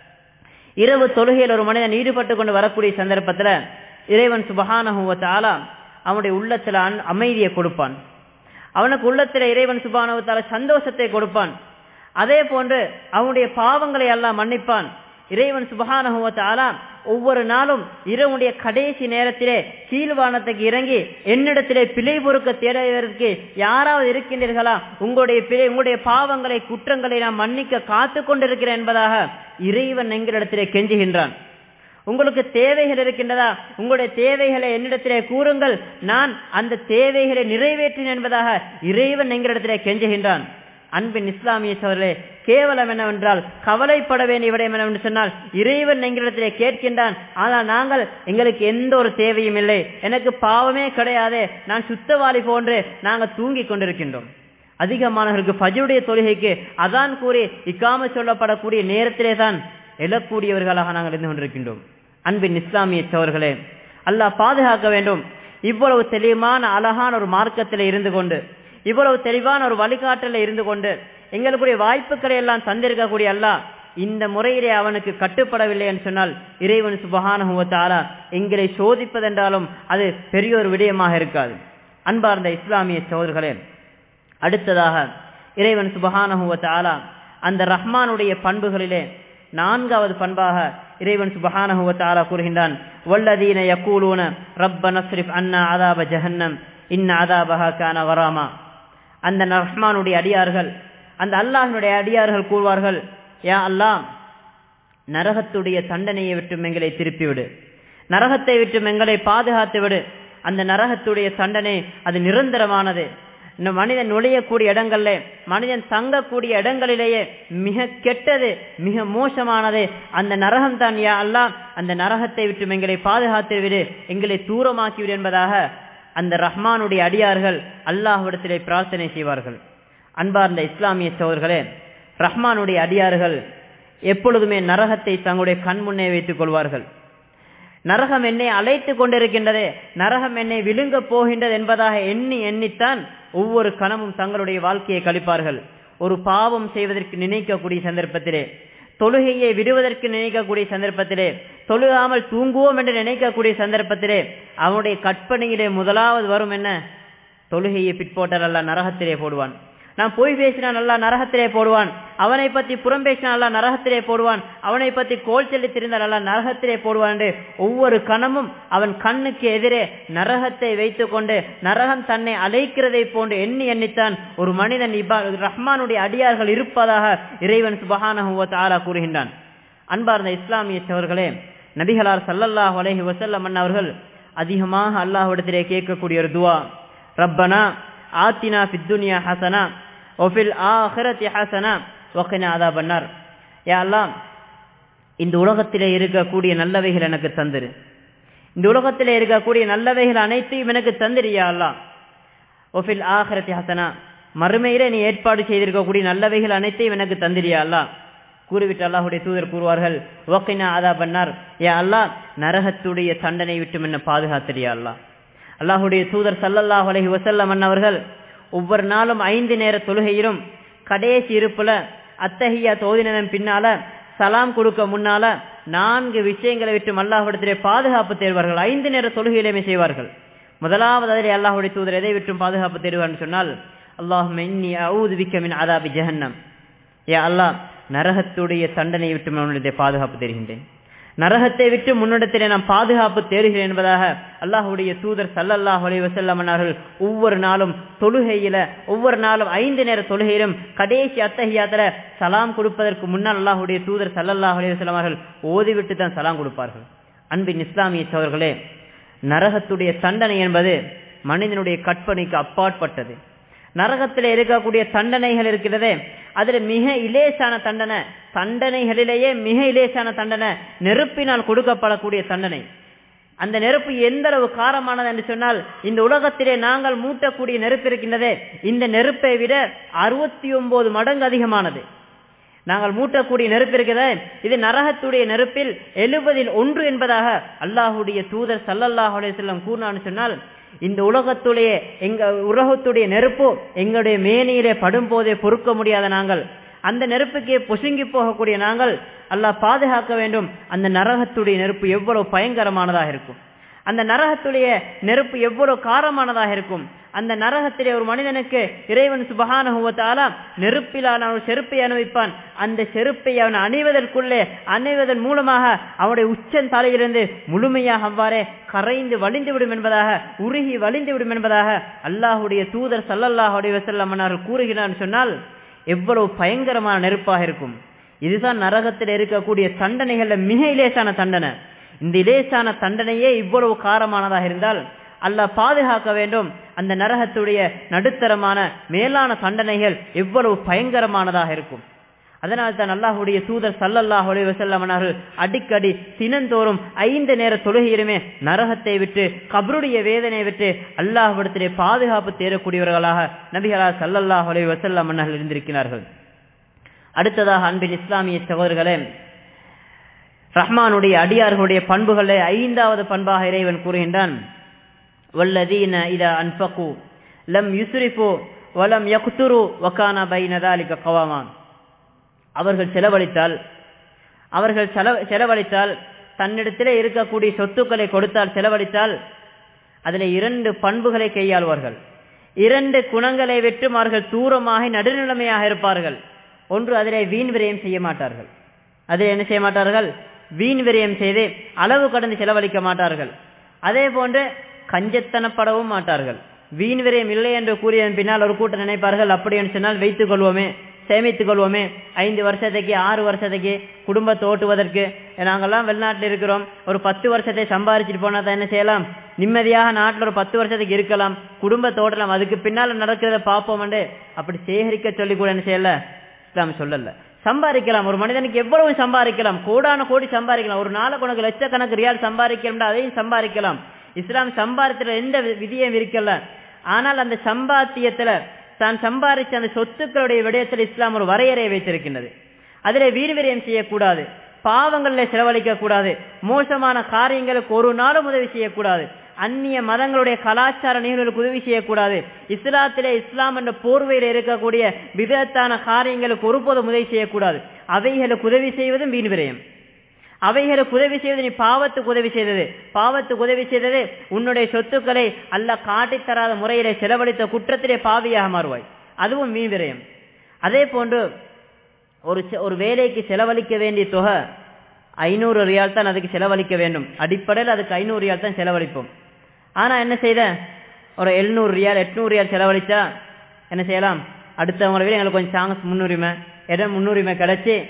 Speaker 1: இரவு தொழுகையில் ஒரு மனிதன் ஈடுபட்டு கொண்டு வரக்கூடிய சந்தர்ப்பத்துல இறைவன் சுபஹானஹுவத்தாலா அவனுடைய உள்ளத்துல அமைதியை கொடுப்பான் அவனுக்கு உள்ளத்துல இறைவன் சுபானவத்தால சந்தோஷத்தை கொடுப்பான் அதே போன்று அவனுடைய பாவங்களை எல்லாம் மன்னிப்பான் இறைவன் சுபஹானஹுவத்தாலா ஒவ்வொரு நாளும் இரவுடைய கடைசி நேரத்திலே கீழ்வானத்துக்கு இறங்கி என்னிடத்திலே பிழை பொறுக்க தேடுவதற்கு யாராவது இருக்கின்றீர்களா உங்களுடைய பிழை உங்களுடைய பாவங்களை குற்றங்களை நான் மன்னிக்க காத்து கொண்டிருக்கிறேன் என்பதாக இறைவன் எங்களிடத்திலே கெஞ்சுகின்றான் உங்களுக்கு தேவைகள் இருக்கின்றதா உங்களுடைய தேவைகளை என்னிடத்திலே கூறுங்கள் நான் அந்த தேவைகளை நிறைவேற்றினேன் என்பதாக இறைவன் எங்களிடத்திலே கெஞ்சுகின்றான் அன்பின் இஸ்லாமிய சோழர்களே கேவலம் என்னவென்றால் கவலைப்பட வேண்டிய விடயம் என்னவென்று சொன்னால் இறைவன் எங்களிடத்திலே கேட்கின்றான் ஆனால் நாங்கள் எங்களுக்கு எந்த ஒரு தேவையும் இல்லை எனக்கு பாவமே கிடையாது நான் சுத்தவாளி போன்று நாங்கள் தூங்கிக் கொண்டிருக்கின்றோம் அதிகமானவர்களுக்கு ஃபஜருடைய தொழுகைக்கு அதான் கூறி இக்காம சொல்லப்படக்கூடிய நேரத்திலே தான் எழக்கூடியவர்களாக நாங்கள் இருந்து கொண்டிருக்கின்றோம் அன்பின் இஸ்லாமிய சோர்களே அல்லாஹ் பாதுகாக்க வேண்டும் இவ்வளவு தெளிவான அழகான ஒரு மார்க்கத்தில் இருந்து கொண்டு இவ்வளவு தெளிவான ஒரு வழிகாட்டல இருந்து கொண்டு எங்களுடைய வாய்ப்புகளை எல்லாம் தந்திருக்கக்கூடிய அல்லாஹ் இந்த முறையிலே அவனுக்கு கட்டுப்படவில்லை என்று சொன்னால் இறைவன் சுபகானுவத்தாலா எங்களை சோதிப்பதென்றாலும் அது பெரிய ஒரு விடயமாக இருக்காது அன்பார்ந்த இஸ்லாமிய சோதர்களே அடுத்ததாக இறைவன் சுபகானுவத்தாலா அந்த ரஹ்மானுடைய பண்புகளிலே நான்காவது பண்பாக இறைவன் சுபஹானஹுவத்தாலா கூறுகின்றான் வல்லதீன யக்கூலூன ரப்ப நஸ்ரிஃப் அன்னா அதாப ஜஹன்னம் இன்ன அதாபஹா கான வராமா அந்த ரஹ்மானுடைய அடியார்கள் அந்த அல்லாஹினுடைய அடியார்கள் கூறுவார்கள் யா அல்லாஹ் நரகத்துடைய தண்டனையை விட்டு எங்களை திருப்பிவிடு நரகத்தை விட்டு எங்களை பாதுகாத்து விடு அந்த நரகத்துடைய தண்டனை அது நிரந்தரமானது இந்த மனிதன் நுழையக்கூடிய இடங்கள்ல மனிதன் தங்கக்கூடிய இடங்களிலேயே மிக கெட்டது மிக மோசமானது அந்த நரகம் தான் யா அல்லா அந்த நரகத்தை விட்டு எங்களை பாதுகாத்து விடு எங்களை தூரமாக்கி விடு என்பதாக அந்த ரஹ்மானுடைய அடியார்கள் அல்லாஹ்விடத்திலே பிரார்த்தனை செய்வார்கள் அன்பார்ந்த இஸ்லாமிய சோழர்களே ரஹ்மானுடைய அடியார்கள் எப்பொழுதுமே நரகத்தை தங்களுடைய கண் முன்னே வைத்துக் கொள்வார்கள் நரகம் என்னை அழைத்து கொண்டிருக்கின்றது நரகம் என்னை விழுங்க போகின்றது என்பதாக எண்ணி எண்ணித்தான் ஒவ்வொரு கணமும் தங்களுடைய வாழ்க்கையை கழிப்பார்கள் ஒரு பாவம் செய்வதற்கு நினைக்கக்கூடிய சந்தர்ப்பத்திலே தொழுகையை விடுவதற்கு நினைக்கக்கூடிய சந்தர்ப்பத்திலே தொழுகாமல் தூங்குவோம் என்று நினைக்கக்கூடிய சந்தர்ப்பத்திலே அவனுடைய கற்பனையிலே முதலாவது வரும் என்ன தொழுகையை பிற்போட்டால் அல்ல நரகத்திலே போடுவான் நான் பொய் பேசினால் நல்லா நரகத்திலே போடுவான் அவனை பத்தி புறம் பேசினால் நல்லா நரகத்திலே போடுவான் அவனை பத்தி கோல் செல்லி திரிந்தால் நல்லா நரகத்திலே போடுவான் என்று ஒவ்வொரு கணமும் அவன் கண்ணுக்கு எதிரே நரகத்தை வைத்துக் கொண்டு நரகம் தன்னை அழைக்கிறதை போன்று எண்ணி எண்ணித்தான் ஒரு மனிதன் ரஹ்மானுடைய அடியார்கள் இருப்பதாக இறைவன் சுபகான ஆலா கூறுகின்றான் அன்பார்ந்த இஸ்லாமிய சவர்களே நபிகளார் சல்லல்லாஹ் அலைஹி வசல்லம் அவர்கள் அதிகமாக அல்லாஹ்விடத்திலே கேட்கக்கூடிய ஒரு துவா ரப்பனா ஆத்தினா ஃபித்துனியா ஹசனா ஒஃபில் ஆஹிரத்தி ஹசனா ஒக்கினா அதா பண்ணார் யா அல்லாம் இந்த உலகத்திலே இருக்கக்கூடிய நல்லவைகள் எனக்கு தந்துரு இந்த உலகத்திலே இருக்கக்கூடிய நல்லவைகள் அனைத்தையும் எனக்கு தந்திரியா அல்லா ஒஃபில் ஆஹிரத்தி ஹசனா மறுமையிலே நீ ஏற்பாடு செய்திருக்கக்கூடிய நல்லவைகள் அனைத்தையும் எனக்கு தந்திரியா அல்லா கூறிவிட்டு அல்லாஹுடைய தூதர் கூறுவார்கள் ஓக்கினா அதா பண்ணார் ஏ அல்லாஹ் நரகத்துடைய தண்டனை விட்டு என்ன பாதுகாத்திரியா அல்லா அல்லாஹுடைய தூதர் சல்லல்லாஹ் அலஹி வசல்லம் அவர்கள் ஒவ்வொரு நாளும் ஐந்து நேர தொழுகையிலும் கடைசி இருப்புல அத்தகைய தோதினதன் பின்னால சலாம் கொடுக்க முன்னால நான்கு விஷயங்களை விட்டு அல்லாஹ்விடத்திலே பாதுகாப்பு தேர்வார்கள் ஐந்து நேர தொழுகையிலுமே செய்வார்கள் முதலாவது அதிலே அல்லாஹுடைய தூதர் எதை விட்டும் பாதுகாப்பு தேர்வார்னு சொன்னால் அல்லாஹ் மென்னி அவுது விக்கமின் அதாபி ஜஹன்னம் ஏ அல்லாஹ் நரகத்துடைய தண்டனை விட்டு உன்னிடத்தை பாதுகாப்பு தருகின்றேன் நரகத்தை விட்டு முன்னிடத்திலே நான் பாதுகாப்பு தேடுகிறேன் என்பதாக அல்லாஹுடைய தூதர் சல்லல்லாஹ் அலி வசல்லம் அவர்கள் ஒவ்வொரு நாளும் தொழுகையில ஒவ்வொரு நாளும் ஐந்து நேர தொழுகையிலும் கடைசி அத்தகையாத்துல சலாம் கொடுப்பதற்கு முன்னால் அல்லாஹுடைய தூதர் சல்லல்லாஹ் அலி வசல்லம் அவர்கள் ஓதிவிட்டு தான் சலாம் கொடுப்பார்கள் அன்பின் இஸ்லாமிய சோழர்களே நரகத்துடைய தண்டனை என்பது மனிதனுடைய கற்பனைக்கு அப்பாற்பட்டது நரகத்தில் இருக்கக்கூடிய தண்டனைகள் இருக்கிறதே அதுல மிக இலேசான தண்டனை தண்டனைகளிலேயே மிக இலேசான தண்டனை நெருப்பினால் கொடுக்கப்படக்கூடிய தண்டனை அந்த நெருப்பு எந்த அளவு காரமானது என்று சொன்னால் இந்த உலகத்திலே நாங்கள் மூட்டக்கூடிய நெருப்பு இருக்கின்றதே இந்த நெருப்பை விட அறுபத்தி ஒன்பது மடங்கு அதிகமானது நாங்கள் மூட்டக்கூடிய நெருப்பு இருக்கிறதே இது நரகத்துடைய நெருப்பில் எழுபதில் ஒன்று என்பதாக அல்லாஹுடைய தூதர் சல்லல்லாஹ் செல்லம் கூறினான்னு சொன்னால் இந்த உலகத்துடைய எங்க உலகத்துடைய நெருப்பு எங்களுடைய மேனியிலே படும் போதே பொறுக்க முடியாத நாங்கள் அந்த நெருப்புக்கே பொசுங்கி போகக்கூடிய நாங்கள் அல்லாஹ் பாதுகாக்க வேண்டும் அந்த நரகத்துடைய நெருப்பு எவ்வளவு பயங்கரமானதாக இருக்கும் அந்த நரகத்துடைய நெருப்பு எவ்வளவு காரமானதாக இருக்கும் அந்த நரகத்திலே ஒரு மனிதனுக்கு இறைவன் சுபகானுவத்தாலா நெருப்பிலான ஒரு செருப்பை அனுபவிப்பான் அந்த செருப்பை அவன் அணிவதற்குள்ளே அணிவதன் மூலமாக அவனுடைய உச்சன் தலையிலிருந்து முழுமையாக அவ்வாறே கரைந்து வலிந்து விடும் என்பதாக உருகி வலிந்து விடும் என்பதாக அல்லாஹுடைய தூதர் சல்லல்லாஹுடைய வசல்லம் அவர்கள் கூறுகிறான் சொன்னால் எவ்வளவு பயங்கரமான நெருப்பாக இருக்கும் இதுதான் நரகத்தில் இருக்கக்கூடிய தண்டனைகள்ல மிக இலேசான தண்டனை இந்த இலேசான தண்டனையே இவ்வளவு காரமானதாக இருந்தால் அல்லாஹ் பாதுகாக்க வேண்டும் அந்த நரகத்துடைய நடுத்தரமான மேலான தண்டனைகள் எவ்வளவு பயங்கரமானதாக இருக்கும் அதனால் தான் அல்லாஹுடைய தூதர் சல்லல்லாஹ் வசல்லமனார்கள் அடிக்கடி தினந்தோறும் ஐந்து நேர தொழுகையிலுமே நரகத்தை விட்டு கபருடைய வேதனையை விட்டு அல்லாஹ்விடத்திலே பாதுகாப்பு தேடக்கூடியவர்களாக நபிகளா சல்லல்லாஹ் அலி வசல்லமன்னார்கள் இருந்திருக்கிறார்கள் அடுத்ததாக அன்பின் இஸ்லாமிய சகோதரர்களே ரஹ்மானுடைய அடியார்களுடைய பண்புகளை ஐந்தாவது பண்பாக இறைவன் கூறுகின்றான் வல்லதீன இத அன்பகு லம் யுசுரிஃபு வலம் யகுத்துரு வக்கான பைனதாலிக கவாமான் அவர்கள் செலவழித்தால் அவர்கள் செலவழித்தால் தன்னிடத்திலே இருக்கக்கூடிய சொத்துக்களை கொடுத்தால் செலவழித்தால் அதில் இரண்டு பண்புகளை கையாள்வார்கள் இரண்டு குணங்களை விட்டும் அவர்கள் தூரமாக நடுநிலைமையாக இருப்பார்கள் ஒன்று அதிலே வீண் விரயம் செய்ய மாட்டார்கள் அதில் என்ன செய்ய மாட்டார்கள் வீண் விரயம் செய்து அளவு கடந்து செலவழிக்க மாட்டார்கள் அதே போன்று கஞ்சத்தனப்படவும் மாட்டார்கள் வீண் விரயம் இல்லை என்று கூறியதன் பின்னால் ஒரு கூட்டம் நினைப்பார்கள் அப்படி என்று சொன்னால் வைத்துக் கொள்வோமே சேமித்துக் கொள்வோமே ஐந்து வருஷத்துக்கு ஆறு வருஷத்துக்கு குடும்பத்தை ஓட்டுவதற்கு நாங்கெல்லாம் வெளிநாட்டில் இருக்கிறோம் ஒரு பத்து வருஷத்தை சம்பாதிச்சுட்டு போனா தான் என்ன செய்யலாம் நிம்மதியாக நாட்டில் ஒரு பத்து வருஷத்துக்கு இருக்கலாம் குடும்பத்தை ஓட்டலாம் அதுக்கு பின்னால் நடக்கிறத பார்ப்போம் அப்படி சேகரிக்க சொல்லி கூட என்ன செய்யல இஸ்லாம் சொல்லல சம்பாதிக்கலாம் ஒரு மனிதனுக்கு எவ்வளவு சம்பாதிக்கலாம் கோடான கோடி சம்பாதிக்கலாம் ஒரு நாளுக்கு உனக்கு லட்சக்கணக்கு ரியால் சம்பாதிக்கலாம் அதையும் சம்பாதிக்கலாம் இஸ்லாம் சம்பாதித்துல எந்த விதியும் இருக்கல ஆனால் அந்த சம்பாத்தியத்துல தான் சம்பாதிச்ச அந்த சொத்துக்களுடைய விடயத்தில் இஸ்லாம் ஒரு வரையறையை வைத்திருக்கின்றது அதிலே வீர்விரயம் செய்யக்கூடாது பாவங்களில் செலவழிக்க கூடாது மோசமான காரியங்களுக்கு ஒரு நாளும் உதவி செய்யக்கூடாது அந்நிய மதங்களுடைய கலாச்சார நிகழ்வுகளுக்கு உதவி செய்யக்கூடாது இஸ்லாத்திலே இஸ்லாம் என்ற போர்வையில் இருக்கக்கூடிய விதத்தான காரியங்களுக்கு ஒருபோதும் உதவி செய்யக்கூடாது அவைகளுக்கு உதவி செய்வதும் வீண் விரயம் அவைகளுக்கு உதவி செய்வது நீ பாவத்துக்கு உதவி செய்தது பாவத்துக்கு உதவி செய்தது உன்னுடைய சொத்துக்களை அல்ல காட்டித்தராத முறையிலே செலவழித்த குற்றத்திலே பாவியாக மாறுவாய் அதுவும் வீண் விரயம் அதே போன்று ஒரு ஒரு வேலைக்கு செலவழிக்க வேண்டிய தொகை ஐநூறு ரியால் தான் அதுக்கு செலவழிக்க வேண்டும் அடிப்படையில் அதுக்கு ஐநூறு ரியால் தான் செலவழிப்போம் ஆனா என்ன செய்த ஒரு எழுநூறு ரியால் எட்நூறு ரியால் செலவழிச்சா என்ன செய்யலாம் அடுத்தவங்களை விட எங்களுக்கு கொஞ்சம் சான்ஸ் முன்னுரிமை இடம் முன்னுரிமை கிடைச்சி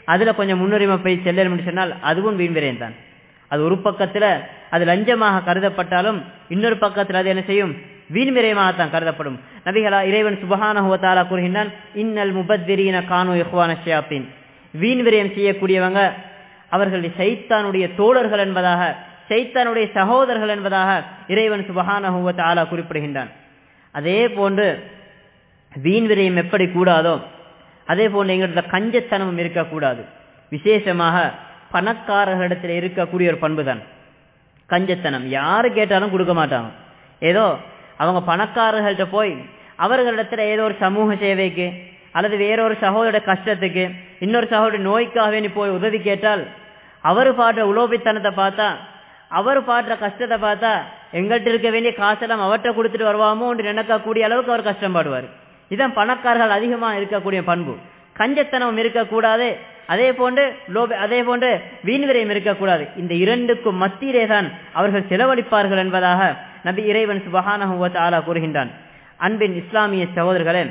Speaker 1: அதுல கொஞ்சம் முன்னுரிமை போய் செல்லணும் சொன்னால் அதுவும் வீண் விரயம் தான் அது ஒரு பக்கத்துல அது லஞ்சமாக கருதப்பட்டாலும் இன்னொரு பக்கத்தில் அது என்ன செய்யும் வீண் விரயமாகத்தான் கருதப்படும் நபிகளா இறைவன் சுபஹானஹுவத்தாலா கூறுகின்றான் இன்னல் முபத்திரீன கானு இஹ்வான ஷியாப்பின் வீண் விரயம் செய்யக்கூடியவங்க அவர்களுடைய சைத்தானுடைய தோழர்கள் என்பதாக சைத்தானுடைய சகோதரர்கள் என்பதாக இறைவன் சுபஹானஹுவத்தாலா குறிப்பிடுகின்றான் அதே போன்று வீண் விரயம் எப்படி கூடாதோ அதே போன்று எங்கிட்ட கஞ்சத்தனமும் இருக்கக்கூடாது விசேஷமாக பணக்காரர்களிடத்தில் இருக்கக்கூடிய ஒரு பண்பு தான் கஞ்சத்தனம் யாரு கேட்டாலும் கொடுக்க மாட்டாங்க ஏதோ அவங்க பணக்காரர்கள்ட்ட போய் அவர்களிடத்துல ஏதோ ஒரு சமூக சேவைக்கு அல்லது வேறொரு சகோதர கஷ்டத்துக்கு இன்னொரு சகோதர நோய்க்காக வேண்டி போய் உதவி கேட்டால் அவர் பாடுற உலோபித்தனத்தை பார்த்தா அவர் பாடுற கஷ்டத்தை பார்த்தா எங்கள்கிட்ட இருக்க வேண்டிய காசெல்லாம் அவர்கிட்ட கொடுத்துட்டு வருவாமோ என்று நினைக்கக்கூடிய அளவுக்கு அவர் கஷ்டப்படுவார் இதான் பணக்காரர்கள் அதிகமா இருக்கக்கூடிய பண்பு கஞ்சத்தனம் இருக்கக்கூடாது அதே போன்று லோப அதே போன்று வீண்விரயம் இருக்கக்கூடாது இந்த இரண்டுக்கும் மத்தியிலே தான் அவர்கள் செலவழிப்பார்கள் என்பதாக நபி இறைவன் சுபஹானஹுவத் ஆலா கூறுகின்றான் அன்பின் இஸ்லாமிய சகோதரர்களே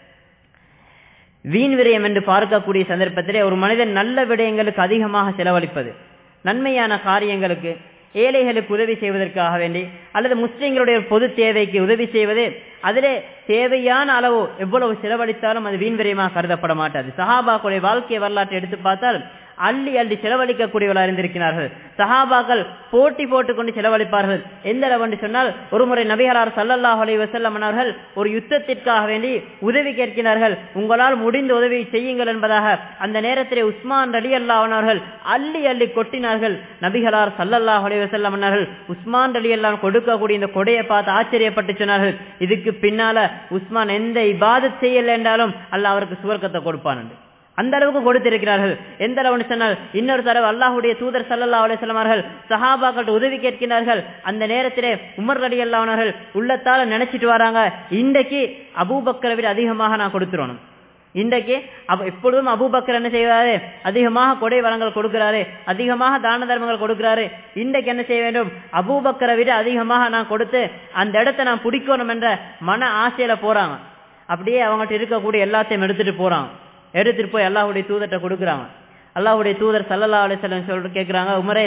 Speaker 1: வீண் விரயம் என்று பார்க்கக்கூடிய சந்தர்ப்பத்திலே ஒரு மனிதன் நல்ல விடயங்களுக்கு அதிகமாக செலவழிப்பது நன்மையான காரியங்களுக்கு ஏழைகளுக்கு உதவி செய்வதற்காக வேண்டி அல்லது முஸ்லிம்களுடைய பொது தேவைக்கு உதவி செய்வது அதிலே தேவையான அளவு எவ்வளவு செலவழித்தாலும் அது வீண் விரயமாக கருதப்பட மாட்டாது சஹாபாக்களுடைய வாழ்க்கை வரலாற்றை எடுத்து பார்த்தால் அள்ளி அள்ளி செலவழிக்கக்கூடியவர்களாக இருந்திருக்கிறார்கள் சஹாபாக்கள் போட்டி போட்டுக்கொண்டு செலவழிப்பார்கள் எந்த அளவு சொன்னால் ஒரு முறை நபிகளார் சல்லல்லாஹ் அலி வசல்லம் அவர்கள் ஒரு யுத்தத்திற்காக வேண்டி உதவி கேட்கிறார்கள் உங்களால் முடிந்த உதவி செய்யுங்கள் என்பதாக அந்த நேரத்திலே உஸ்மான் அலி அல்லா அவர்கள் அள்ளி அள்ளி கொட்டினார்கள் நபிகளார் சல்லல்லாஹ் அலி வசல்லம் அவர்கள் உஸ்மான் அலி அல்லாம் கொடுக்கக்கூடிய இந்த கொடையை பார்த்து ஆச்சரியப்பட்டு சொன்னார்கள் இதுக்கு பின்னால உஸ்மான் எந்த இபாதத் செய்யல என்றாலும் அல்ல அவருக்கு சுவர்க்கத்தை கொடுப்பான் அந்த அளவுக்கு கொடுத்திருக்கிறார்கள் எந்த அளவுன்னு சொன்னால் இன்னொரு தடவை அல்லாஹுடைய தூதர் சல்லல்லா அலிஸ்லாமர்கள் சஹாபாக்கள் உதவி கேட்கிறார்கள் அந்த நேரத்திலே உமர் அலி அல்லாவர்கள் உள்ளத்தால நினைச்சிட்டு வராங்க இன்றைக்கு அபூபக்கரை விட அதிகமாக நான் கொடுத்துருவோம் இன்றைக்கு எப்பொழுதும் அபூபக்கர் என்ன செய்வாரு அதிகமாக கொடை வளங்கள் கொடுக்கிறாரு அதிகமாக தான தர்மங்கள் கொடுக்கிறாரு இன்றைக்கு என்ன செய்ய வேண்டும் அபூபக்கரை விட அதிகமாக நான் கொடுத்து அந்த இடத்தை நான் பிடிக்கணும் என்ற மன ஆசையில போறாங்க அப்படியே அவங்கள்ட்ட இருக்கக்கூடிய எல்லாத்தையும் எடுத்துட்டு போறாங்க எடுத்துட்டு போய் அல்லாஹுடைய தூதர்கிட்ட கொடுக்குறாங்க அல்லாஹுடைய தூதர் சல்லல்லா அலிசல்லம் சொல்லிட்டு கேட்குறாங்க உமரே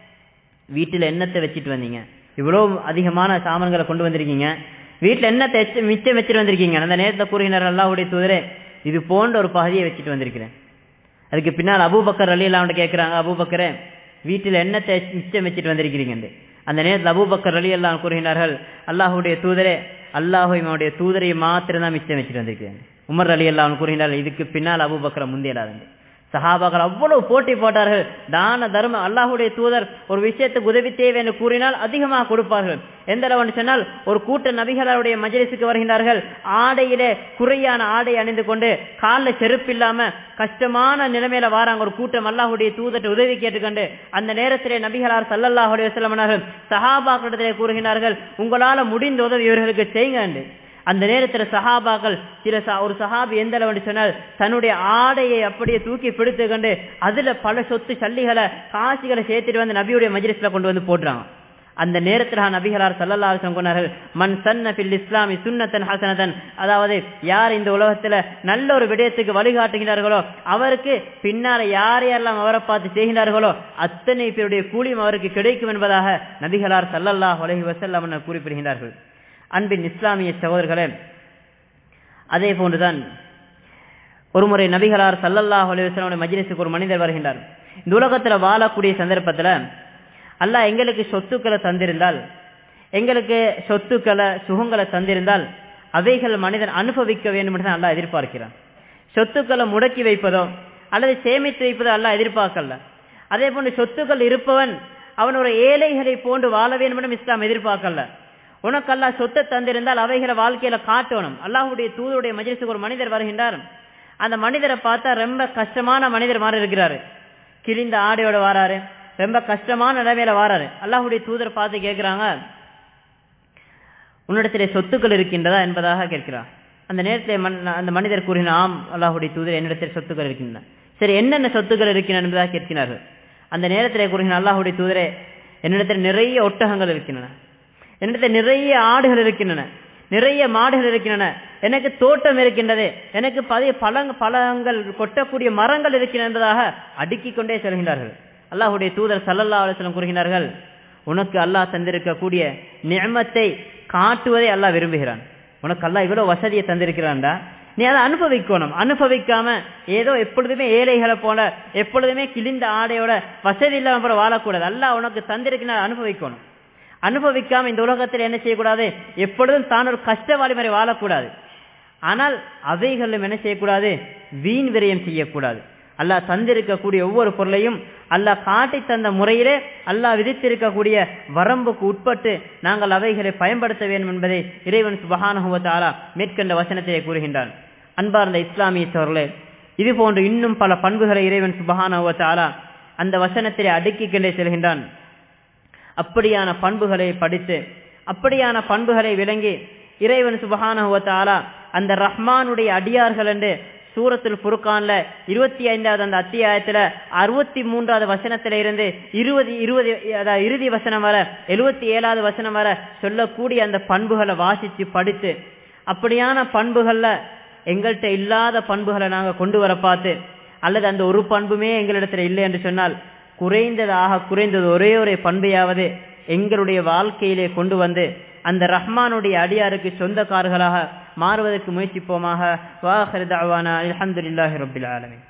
Speaker 1: வீட்டில் என்னத்தை வச்சுட்டு வந்தீங்க இவ்வளோ அதிகமான சாமான்களை கொண்டு வந்திருக்கீங்க வீட்டில் என்னத்தை மிச்சம் வச்சுட்டு வந்திருக்கீங்க அந்த நேரத்தில் கூறுகினார் அல்லாஹுடைய தூதரே இது போன்ற ஒரு பகுதியை வச்சுட்டு வந்திருக்கிறேன் அதுக்கு பின்னால் அபூபக்கர் அலி அல்லாவுடைய கேட்குறாங்க அபூபக்கரே வீட்டில் என்னத்தை மிச்சம் வச்சுட்டு வந்திருக்கிறீங்க அந்த நேரத்தில் அபூபக்கர் அலி எல்லாம் கூறுகிறார்கள் அல்லாஹுடைய தூதரே அல்லாஹுடைய தூதரை மாத்திரம் தான் மிச்சம் வச்சுட்டு வந்திருக்கிறேன் உமர் அலி அல்லாஹ் கூறுகிறார்கள் இதுக்கு பின்னால் அபுபக்கரை முந்தியலாதுங்க சஹாபாக்கள் அவ்வளவு போட்டி போட்டார்கள் தான தர்ம அல்லாஹுடைய தூதர் ஒரு விஷயத்துக்கு உதவி தேவை என்று கூறினால் அதிகமாக கொடுப்பார்கள் எந்த அளவு சொன்னால் ஒரு கூட்ட நபிகளுடைய மஜலிசுக்கு வருகின்றார்கள் ஆடையிலே குறையான ஆடை அணிந்து கொண்டு காலில் செருப்பு இல்லாம கஷ்டமான நிலைமையில வாராங்க ஒரு கூட்டம் அல்லாஹுடைய தூதர்கிட்ட உதவி கேட்டுக்கொண்டு அந்த நேரத்திலே நபிகளார் சல்லல்லாஹுடைய செல்லமனார்கள் சஹாபாக்களிடத்திலே கூறுகிறார்கள் உங்களால முடிந்த உதவி இவர்களுக்கு செய்யுங்க அந்த நேரத்தில் சஹாபாக்கள் சில ஒரு சஹாபி எந்த அளவு சொன்னால் தன்னுடைய ஆடையை அப்படியே தூக்கி பிடித்து கொண்டு அதுல பல சொத்து சல்லிகளை காசிகளை சேர்த்துட்டு வந்து நபியுடைய மஜ்லிஸ்ல கொண்டு வந்து போடுறாங்க அந்த நேரத்தில் நபிகளார் சல்லல்லா சொன்னார்கள் மண் சன்ன பில் இஸ்லாமி சுன்னத்தன் ஹசனதன் அதாவது யார் இந்த உலகத்துல நல்ல ஒரு விடயத்துக்கு வழிகாட்டுகிறார்களோ அவருக்கு பின்னால யார் யாரெல்லாம் அவரை பார்த்து செய்கிறார்களோ அத்தனை பேருடைய கூலியும் அவருக்கு கிடைக்கும் என்பதாக நபிகளார் சல்லல்லாஹ் உலகி வசல்லம் குறிப்பிடுகிறார்கள் அன்பின் இஸ்லாமிய சகோதரர்களே அதே போன்றுதான் ஒருமுறை நபிகளார் சல்லல்லாஹ் அலுவலமுடைய மஜ்லிஸுக்கு ஒரு மனிதர் வருகின்றார் இந்த உலகத்துல வாழக்கூடிய சந்தர்ப்பத்துல அல்லாஹ் எங்களுக்கு சொத்துக்களை தந்திருந்தால் எங்களுக்கு சொத்துக்களை சுகங்களை தந்திருந்தால் அவைகள் மனிதன் அனுபவிக்க வேண்டும் என்று அல்லா எதிர்பார்க்கிறான் சொத்துக்களை முடக்கி வைப்பதோ அல்லது சேமித்து வைப்பதோ அல்லா எதிர்பார்க்கல அதே போன்று சொத்துக்கள் இருப்பவன் அவன் ஒரு ஏழைகளை போன்று வாழ வேண்டும் என்று இஸ்லாம் எதிர்பார்க்கல உனக்கு அல்லா சொத்தை தந்திருந்தால் அவைகளை வாழ்க்கையில காட்டணும் அல்லாஹுடைய தூதருடைய மஜிலிசுக்கு ஒரு மனிதர் வருகின்றார் அந்த மனிதரை பார்த்தா ரொம்ப கஷ்டமான மனிதர் மாறி இருக்கிறாரு கிழிந்த ஆடையோட வாராரு ரொம்ப கஷ்டமான நிலைமையில வாராரு அல்லாஹுடைய தூதர் பார்த்து கேட்கிறாங்க உன்னிடத்திலே சொத்துக்கள் இருக்கின்றதா என்பதாக கேட்கிறார் அந்த நேரத்தில் அந்த மனிதர் கூறின ஆம் அல்லாஹுடைய தூதர் என்னிடத்தில் சொத்துக்கள் இருக்கின்றன சரி என்னென்ன சொத்துக்கள் இருக்கின்றன என்பதாக கேட்கிறார்கள் அந்த நேரத்தில் கூறுகிற அல்லாஹுடைய தூதரே என்னிடத்தில் நிறைய ஒட்டகங்கள் இருக்கின்றன என்னிடத்தில் நிறைய ஆடுகள் இருக்கின்றன நிறைய மாடுகள் இருக்கின்றன எனக்கு தோட்டம் இருக்கின்றது எனக்கு பழைய பழங் பழங்கள் கொட்டக்கூடிய மரங்கள் இருக்கின்றன என்பதாக அடுக்கிக் கொண்டே செல்கின்றார்கள் அல்லாஹுடைய தூதர் சல்லல்லா அலுவலம் கூறுகிறார்கள் உனக்கு அல்லாஹ் தந்திருக்கக்கூடிய நியமத்தை காட்டுவதை அல்லாஹ் விரும்புகிறான் உனக்கு அல்லாஹ் இவ்வளவு வசதியை தந்திருக்கிறான்டா நீ அதை அனுபவிக்கணும் அனுபவிக்காம ஏதோ எப்பொழுதுமே ஏழைகளை போல எப்பொழுதுமே கிழிந்த ஆடையோட வசதி இல்லாம போல வாழக்கூடாது அல்லாஹ் உனக்கு தந்திருக்கிற அனுபவிக்கணும் அனுபவிக்காம இந்த உலகத்தில் என்ன செய்யக்கூடாது எப்பொழுதும் தான் ஒரு கஷ்டவாளி மாதிரி வாழக்கூடாது ஆனால் அவைகளும் என்ன செய்யக்கூடாது வீண் விரயம் செய்யக்கூடாது அல்லாஹ் தந்திருக்கக்கூடிய ஒவ்வொரு பொருளையும் அல்லாஹ் காட்டி தந்த முறையிலே அல்லாஹ் விதித்திருக்கக்கூடிய வரம்புக்கு உட்பட்டு நாங்கள் அவைகளை பயன்படுத்த வேண்டும் என்பதை இறைவன் சுபஹானுவத்தாலா மேற்கண்ட வசனத்திலே கூறுகின்றான் அன்பார்ந்த இஸ்லாமிய சோர்களே இது போன்று இன்னும் பல பண்புகளை இறைவன் சுபஹானுவத்தாலா அந்த வசனத்திலே அடுக்கிக் கொண்டே செல்கின்றான் அப்படியான பண்புகளை படித்து அப்படியான பண்புகளை விளங்கி இறைவன் சுபஹானுவத்தாலா அந்த ரஹ்மானுடைய அடியார்கள் என்று சூரத்துல் புருக்கான்ல இருபத்தி ஐந்தாவது அந்த அத்தியாயத்துல அறுபத்தி மூன்றாவது வசனத்தில இருந்து இருபது இருபது அதாவது இறுதி வசனம் வர எழுபத்தி ஏழாவது வசனம் வர சொல்லக்கூடிய அந்த பண்புகளை வாசிச்சு படித்து அப்படியான பண்புகள்ல எங்கள்கிட்ட இல்லாத பண்புகளை நாங்க கொண்டு வர பார்த்து அல்லது அந்த ஒரு பண்புமே எங்களிடத்துல இல்லை என்று சொன்னால் குறைந்ததாக குறைந்தது ஒரே ஒரு பண்பையாவது எங்களுடைய வாழ்க்கையிலே கொண்டு வந்து அந்த ரஹ்மானுடைய அடியாருக்கு சொந்தக்காரர்களாக மாறுவதற்கு முயற்சிப்போமாக வாஹர் தாவானா அலமதுல்லாஹி ரபில் ஆலமின்